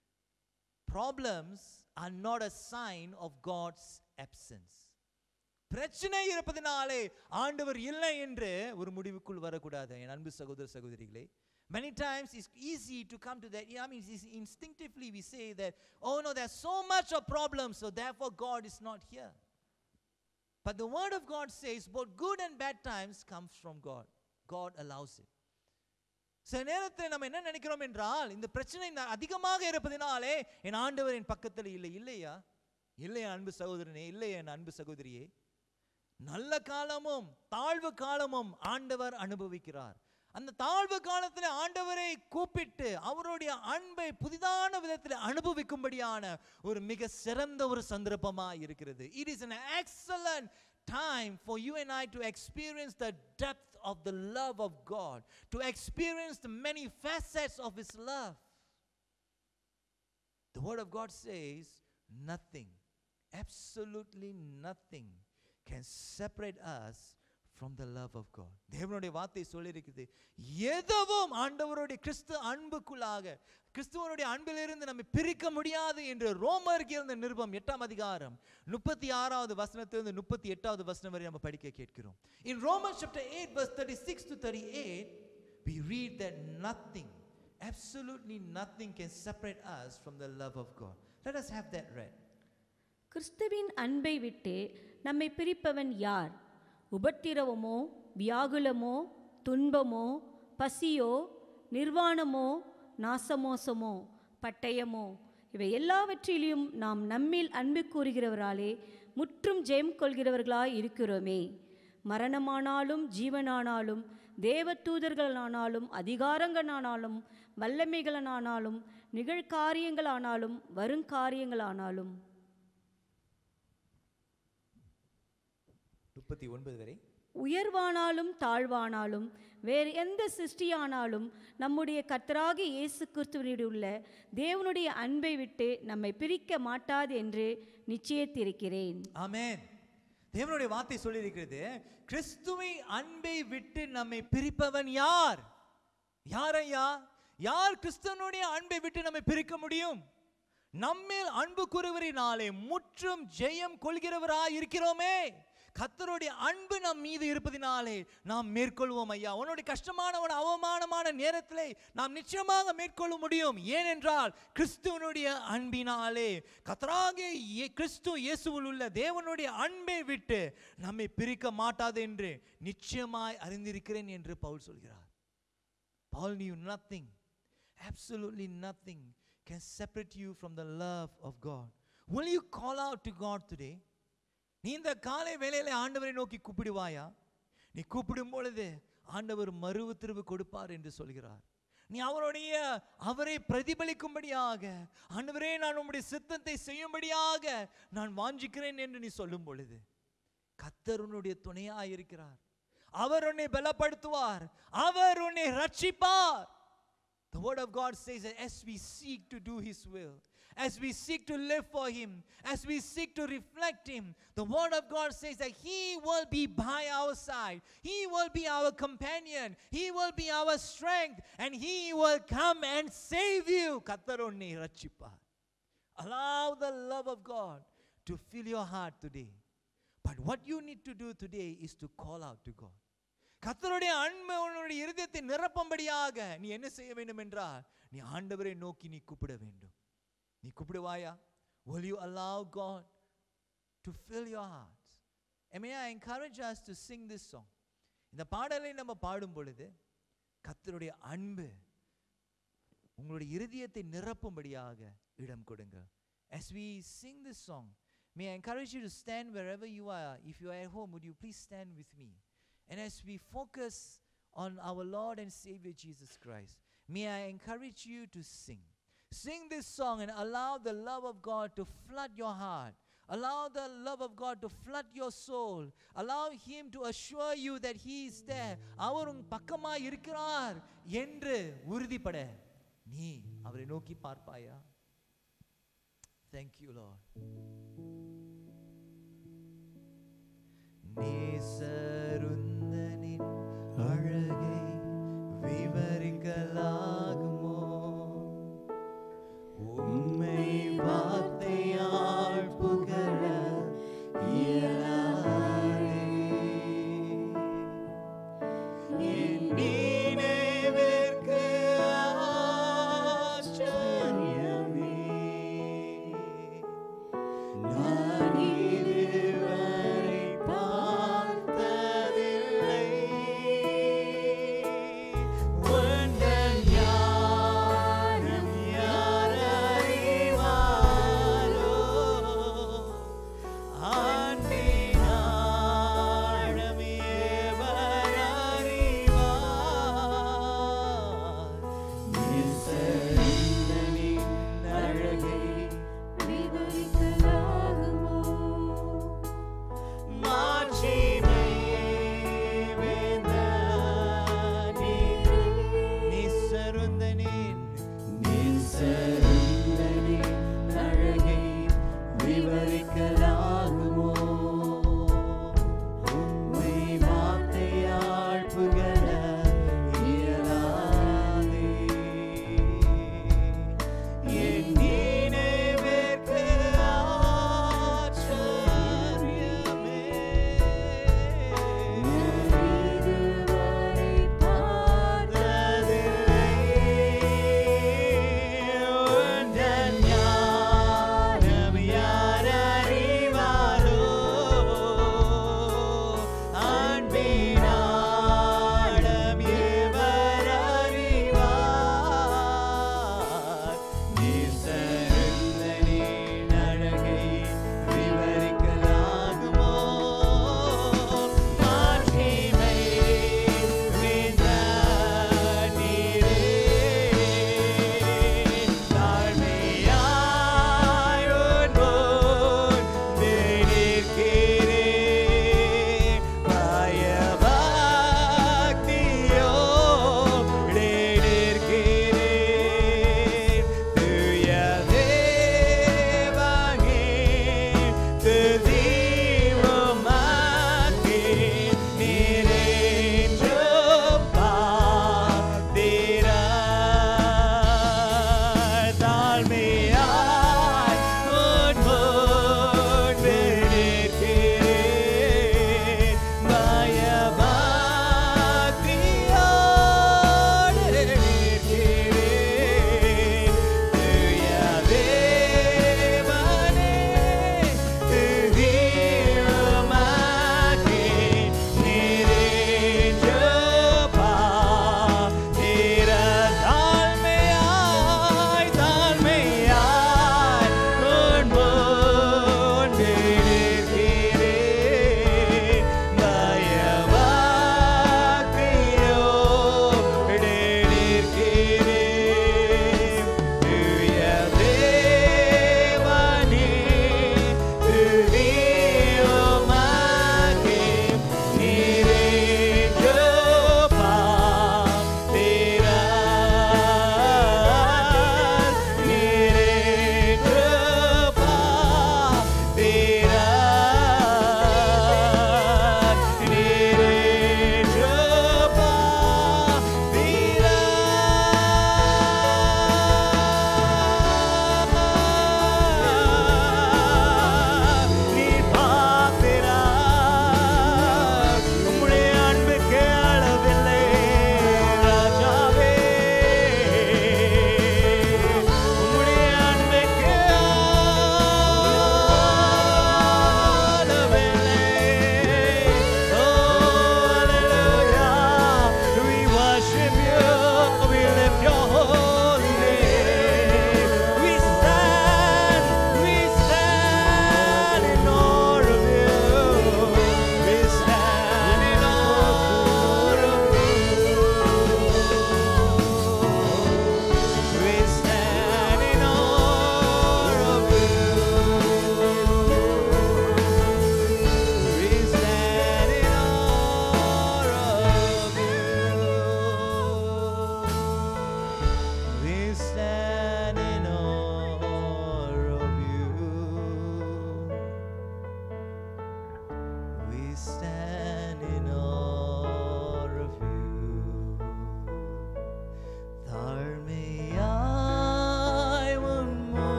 problems are not a sign of God's absence பிரச்சனை இருப்பதினாலே ஆண்டவர் இல்லை என்று ஒரு முடிவுக்குள் வரக்கூடாது என் அன்பு சகோதர சகோதரிகளே Many times it's easy to come to that. Yeah, I mean, it's instinctively we say that, oh no, there's so much of problems, so therefore God is not here. But the word of God says both good and bad times comes from God. God allows it. சில நேரத்தில் நம்ம என்ன நினைக்கிறோம் என்றால் இந்த பிரச்சனை ந- அதிகமாக இருப்பதினாலே என் ஆண்டவர் என் பக்கத்தில் இல்லை இல்லையா இல்லையா அன்பு சகோதரனே இல்லையா என் அன்பு சகோதரியே நல்ல காலமும் தாழ்வு காலமும் ஆண்டவர் அனுபவிக்கிறார் அந்த தாழ்வு காலத்தில் ஆண்டவரை கூப்பிட்டு அவருடைய அன்பை புதிதான விதத்தில் அனுபவிக்கும்படியான ஒரு மிக சிறந்த ஒரு சந்தர்ப்பமா இருக்கிறது it is an excellent time for you and I to experience the depth of the love of God, to experience the many facets of His love. The Word of God says, nothing, absolutely nothing can separate us from the love of God. தேவனுடைய வார்த்தை சொல்லியிருக்குது எதுவும் ஆண்டவருடைய கிறிஸ்து அன்புக்குள்ளாக கிறிஸ்துவனுடைய அன்பிலிருந்து நம்மை பிரிக்க முடியாது என்று ரோமருக்கு இருந்த நிருபம் எட்டாம் அதிகாரம் முப்பத்தி ஆறாவது வசனத்திலிருந்து முப்பத்தி எட்டாவது வசனம் வரை நம்ம படிக்க கேட்கிறோம் in Roman chapter 8 verse 36 to 38 we read that nothing absolutely nothing can separate us from the love of God let us have that read கிறிஸ்துவின் அன்பை விட்டு நம்மை பிரிப்பவன் யார் உபத்திரவமோ வியாகுலமோ துன்பமோ பசியோ நிர்வாணமோ நாசமோசமோ பட்டயமோ இவை எல்லாவற்றிலும் நாம் நம்மில் அன்பு கூறுகிறவராலே முற்றும் ஜெயம் கொள்கிறவர்களாய் இருக்கிறோமே மரணமானாலும் ஜீவனானாலும் தேவதூதர்களானாலும் அதிகாரங்களானாலும் வல்லமைகளானாலும் நிகழ்காரியங்களானாலும் வருங்காரியங்களானாலும் முப்பத்தி ஒன்பது வரை உயர்வானாலும் தாழ்வானாலும் வேறு எந்த சிருஷ்டியானாலும் நம்முடைய கர்த்தராகிய இயேசு கிறிஸ்துவனிடம் உள்ள தேவனுடைய அன்பை விட்டு நம்மை பிரிக்க மாட்டாது என்று நிச்சயித்திருக்கிறேன் ஆமென் தேவனுடைய வார்த்தை சொல்லியிருக்கிறது கிறிஸ்துவை அன்பை விட்டு நம்மை பிரிப்பவன் யார் யார் ஐயா யார் கிறிஸ்துவனுடைய அன்பை விட்டு நம்மை பிரிக்க முடியும் நம்மேல் அன்பு கூறுவரினாலே முற்றும் ஜெயம் கொள்கிறவராய் இருக்கிறோமே கர்த்தருடைய அன்பு நம் மீது இருப்பதினாலே நாம் மேற்கொள்வோம் ஐயா உன்னுடைய கஷ்டமான ஒரு அவமானமான நேரத்திலே நாம் நிச்சயமாக மேற்கொள்ள முடியும் ஏனென்றால் கிறிஸ்துவனுடைய அன்பினாலே கத்தராகிய இயே- கிறிஸ்து இயேசுவில் உள்ள தேவனுடைய அன்பை விட்டு நம்மை பிரிக்க மாட்டாது என்று நிச்சயமாய் அறிந்திருக்கிறேன் என்று பவுல் சொல்கிறார் Paul knew nothing, absolutely nothing can separate you from the love of God. Will you call out to God today? நீ இந்த காலை வேளையில ஆண்டவரை நோக்கி கூப்பிடுவாயா நீ கூப்பிடும் பொழுது ஆண்டவர் மறு உத்தரவு கொடுப்பார் என்று சொல்கிறார் நீ அவருடைய அவரை பிரதிபலிக்கும்படியாக ஆண்டவரே நான் உம்முடைய சித்தத்தை செய்யும்படியாக நான் வாஞ்சிக்கிறேன் என்று நீ சொல்லும் பொழுது கத்தர் உன்னுடைய துணையாய் இருக்கிறார் அவர் உன்னை பலப்படுத்துவார் அவர் உன்னை ரட்சிப்பார் The word of God says that as we seek to do His will, as we seek to live for Him, as we seek to reflect Him, the word of God says that He will be by our side. He will be our companion. He will be our strength. And He will come and save you. கர்த்தர் உன்னை ரட்சிப்பார். Allow the love of God to fill your heart today. But what you need to do today is to call out to God. கர்த்தருடைய அன்பு உன்னுடைய இருதயத்தை நிரப்பும்படியாக நீ என்ன செய்ய வேண்டும் என்றால் நீ ஆண்டவரை நோக்கி நீ கூப்பிட வேண்டும் நீ கூப்பிடுவாயா will you allow God to fill your hearts and may I encourage us to sing this song இந்த பாடலை நம்ம பாடும் பொழுது கர்த்தருடைய அன்பு உங்களுடைய இருதயத்தை நிரப்பும்படியாக இடம் கொடுங்க as we sing this song may I encourage you to stand wherever you are if you are at home would you please stand with me and as we focus on our Lord and Savior Jesus Christ, may I encourage you to sing. Sing this song and allow the love of God to flood your heart. Allow the love of God to flood your soul. Allow Him to assure you that He is there. அவர் உன் பக்கமாய் இருக்கிறார் என்று உறுதிப்பட நீ அவரை நோக்கி பார்ப்பாயா Thank you, Lord. நேசருந்தனின் அழகை விவரிக்கலாகுமோ உம்மை வார்த்தையால் புகழ இயலாதே என் நினைவிற்கு ஆச்சரியமே நான் இதுவரை பார்த்ததில்லை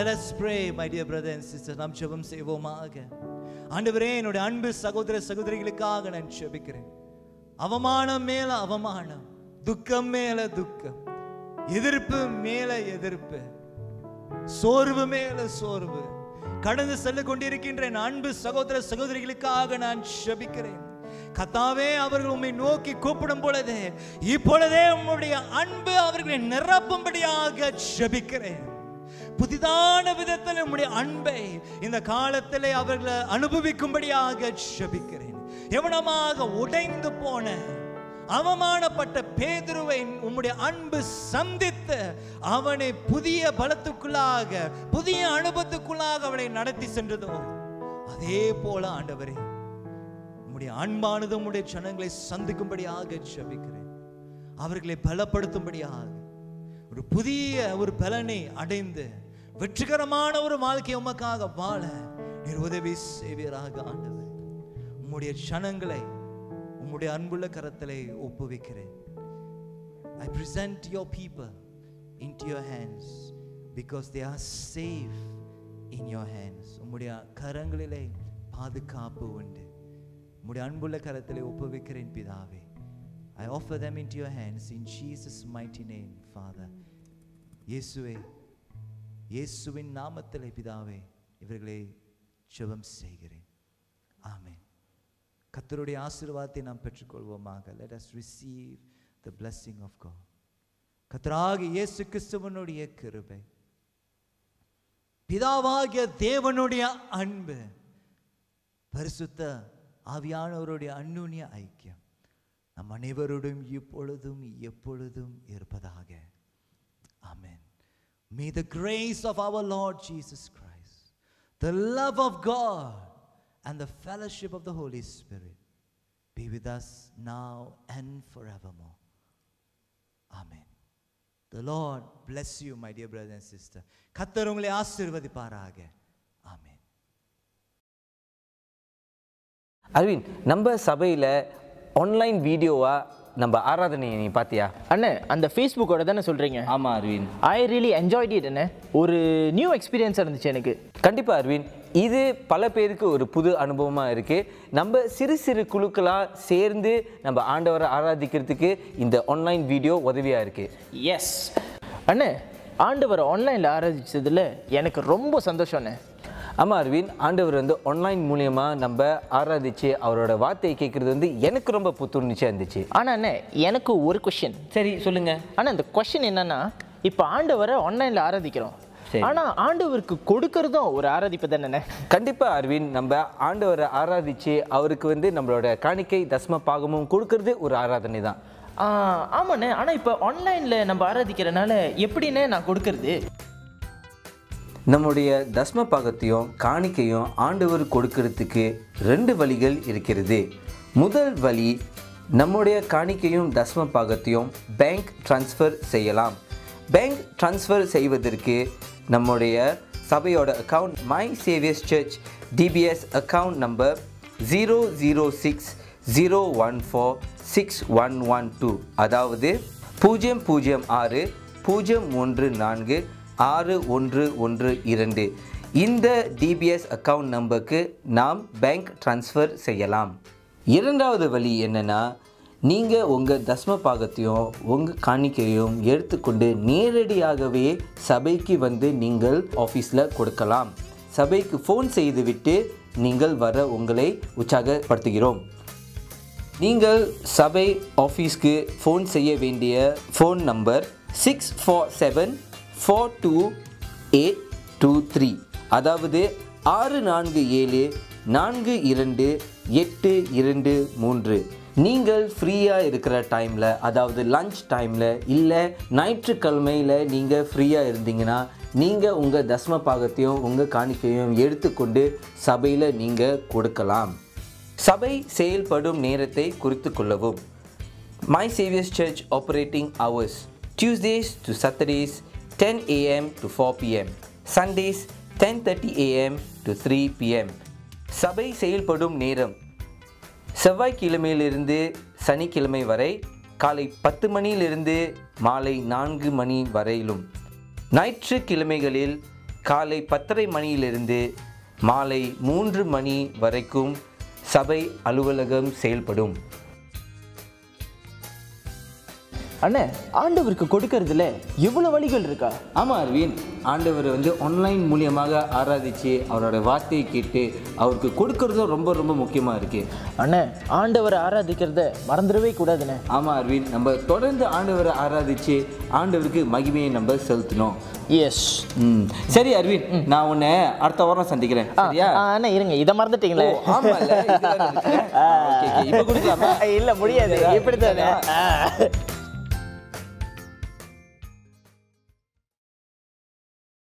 let us pray my dear brother and sister நாம் ஜெபம் செய்வோமாக ஆண்டவரே என்னுடைய அன்பு சகோதர சகோதரிகளுக்காக நான் ஜெபிக்கிறேன் அவமானம் மேல அவமானம் துக்கம் மேல துக்கம் எதிர்ப்பு மேல எதிர்ப்பு சோர்வு மேல சோர்வு கடந்து செல்ல கொண்டிருக்கின்ற என் அன்பு சகோதர சகோதரிகளுக்காக நான் ஜெபிக்கிறேன் கத்தாவே அவர்கள் உம்மை நோக்கி கூப்பிடும் பொழுது இப்பொழுதே உம்முடைய அன்பு அவர்களை நிரப்பும்படியாக ஜெபிக்கிறேன் புதிதான விதத்தில் உம்முடைய அன்பை இந்த காலத்திலே அவர்களை அனுபவிக்கும்படியாக ஜெபிக்கிறேன் எவனமாக உடைந்து போன அவமானப்பட்ட பேதுருவை உம்முடைய அன்பு சந்தித்து அவனை புதிய பலத்துக்குள்ளாக புதிய அனுபவத்துக்குள்ளாக அவனை நடத்தி சென்றதோ அதே போல ஆண்டவரே உம்முடைய அன்பானது உம்முடைய ஜனங்களை சந்திக்கும்படியாக ஜெபிக்கிறேன் அவர்களை பலப்படுத்தும்படியாக ஒரு புதிய ஒரு பலனை அடைந்து வெற்றிகரமான ஒரு வாழ்க்கை உமக்காக வாழ நீர் உதவி செய்வீராக ஆண்டவர் உம்முடைய ஜனங்களை உம்முடைய அன்புள்ள கரத்திலே ஒப்புவிக்கிறேன் I present your people into your hands because they are safe in your hands. உம்முடைய கரங்களிலே பாதுகாப்பு உண்டு உம்முடைய அன்புள்ள கரத்திலே ஒப்புவிக்கிறேன் பிதாவே I offer them into your hands in Jesus mighty name Father இயேசுவே இயேசுவின் நாமத்திலே பிதாவே இவர்களை ஜெபம் செய்கிறேன் ஆமென் கர்த்தருடைய ஆசீர்வாதத்தை நாம் பெற்றுக்கொள்வோமாக let us receive the blessing of God கர்த்தராகிய இயேசு கிறிஸ்துவனுடைய கிருபை பிதாவாகிய தேவனுடைய அன்பு பரிசுத்த ஆவியானவருடைய அன்னுனிய ஐக்கியம் நம் அனைவரோடும் இப்பொழுதும் எப்பொழுதும் இருப்பதாக ஆமென் May the grace of our Lord Jesus Christ, the love of God, and the fellowship of the Holy Spirit be with us now and forevermore. Amen. The Lord bless you, my dear brother and sister. கத்தர் உங்களை ஆசீர்வதிப்பாராக ஆமென் அரவிந்த் நம்ம சபையில் online வீடியோவாக நம்ம ஆராதனையை நீ பார்த்தியா அண்ணே அந்த ஃபேஸ்புக்கோட தானே சொல்கிறீங்க ஆமாம் Aravind I really enjoyed it அண்ணே ஒரு நியூ எக்ஸ்பீரியன்ஸ் இருந்துச்சு எனக்கு கண்டிப்பாக அரவிந்த் இது பல பேருக்கு ஒரு புது அனுபவமாக இருக்குது நம்ம சிறு சிறு குழுக்களாக சேர்ந்து நம்ம ஆண்டவரை ஆராதிக்கிறதுக்கு இந்த ஆன்லைன் வீடியோ உதவியாக இருக்குது எஸ் அண்ணே ஆண்டவர் ஆன்லைனில் ஆராதிச்சதுல எனக்கு ரொம்ப சந்தோஷம் அண்ணே ஆமாம் அரவிந்த் ஆண்டவர் வந்து ஆன்லைன் மூலியமாக நம்ம ஆராதிச்சு அவரோட வார்த்தையை கேட்குறது வந்து எனக்கு ரொம்ப புத்துணர்ச்சியாக இருந்துச்சு ஆனால் அண்ணே எனக்கு ஒரு கொஷின் சரி சொல்லுங்கள் ஆனால் இந்த கொஷின் என்னன்னா இப்போ ஆண்டவரை ஆன்லைனில் ஆராதிக்கிறோம் சரி. ஆனால் ஆண்டவருக்கு கொடுக்கறதும் ஒரு ஆராதிப்பு தானே கண்டிப்பாக அரவிந்த் நம்ம ஆண்டவரை ஆராதிச்சு அவருக்கு வந்து நம்மளோட காணிக்கை தஸ்ம பாகமும் கொடுக்கறது ஒரு ஆராதனை தான் ஆமாண்ணே ஆனால் இப்போ ஆன்லைனில் நம்ம ஆராதிக்கிறனால எப்படிண்ணே நான் கொடுக்கறது நம்முடைய தஸ்ம பாகத்தையும் காணிக்கையும் ஆண்டவர் கொடுக்கறதுக்கு ரெண்டு வழிகள் இருக்கிறது முதல் வழி நம்முடைய காணிக்கையும் தஸ்ம பாகத்தையும் பேங்க் ட்ரான்ஸ்ஃபர் செய்யலாம் பேங்க் ட்ரான்ஸ்ஃபர் செய்வதற்கு நம்முடைய சபையோட account my Saviour's church DBS account number zero zero six zero one four six one one two அதாவது பூஜ்ஜியம் பூஜ்ஜியம் ஆறு பூஜ்ஜியம் ஒன்று நான்கு ஆறு ஒன்று ஒன்று இரண்டு இந்த டிபிஎஸ் அக்கவுண்ட் நம்பருக்கு நாம் பேங்க் ட்ரான்ஸ்ஃபர் செய்யலாம் இரண்டாவது வழி என்னென்னா நீங்கள் உங்கள் தஸ்ம பாகத்தையும் உங்கள் காணிக்கையும் எடுத்துக்கொண்டு நேரடியாகவே சபைக்கு வந்து நீங்கள் ஆஃபீஸில் கொடுக்கலாம் சபைக்கு ஃபோன் செய்துவிட்டு நீங்கள் வர உங்களை உற்சாகப்படுத்துகிறோம் நீங்கள் சபை ஆஃபீஸ்க்கு ஃபோன் செய்ய வேண்டிய phone number six four seven four two eight two three அதாவது ஆறு நான்கு ஏழு நான்கு இரண்டு எட்டு இரண்டு மூன்று நீங்கள் ஃப்ரீயாக இருக்கிற டைமில் அதாவது லஞ்ச் டைமில் இல்லை ஞாயிற்றுக்கிழமையில் நீங்கள் ஃப்ரீயாக இருந்தீங்கன்னா நீங்கள் உங்கள் தஸ்ம பாகத்தையும் உங்கள் காணிக்கையும் எடுத்துக்கொண்டு சபையில் நீங்கள் கொடுக்கலாம் சபை செயல்படும் நேரத்தை குறித்து கொள்ளவும் my Saviour's church operating hours Tuesdays to Saturdays ten AM to four PM Sundays ten thirty AM to three PM சபை செயல்படும் நேரம் செவ்வாய்க்கிழமையிலிருந்து சனிக்கிழமை வரை காலை பத்து மணியிலிருந்து மாலை நான்கு மணி வரையிலும் ஞாயிற்றுக்கிழமைகளில் காலை பத்தரை மணியிலிருந்து மாலை மூன்று மணி வரைக்கும் சபை அலுவலகம் செயல்படும் அண்ணே ஆண்டவருக்கு கொடுக்கறதுல இவ்வளோ வழிகள் இருக்கா ஆமாம் அரவின் ஆண்டவர் வந்து ஆன்லைன் மூலியமாக ஆராதித்து அவரோட வார்த்தையை கேட்டு அவருக்கு கொடுக்கறதும் ரொம்ப ரொம்ப முக்கியமாக இருக்குது அண்ணே ஆண்டவரை ஆராதிக்கிறத மறந்துடவே கூடாதுண்ணே ஆமாம் அரவின் நம்ம தொடர்ந்து ஆண்டவரை ஆராதித்து ஆண்டவருக்கு மகிமையை நம்ம செலுத்தணும் எஸ் ம் சரி அரவின் நான் உன்னை அடுத்த வாரம் சந்திக்கிறேன் சரியா அண்ணே இருங்க இதை மறந்துட்டீங்களே ஆமாம்ல இது வேற இருக்குல்ல? ஆ, okay, okay. இப்போ கொடுக்கலாமா இல்லை முடியாது இப்படி தானே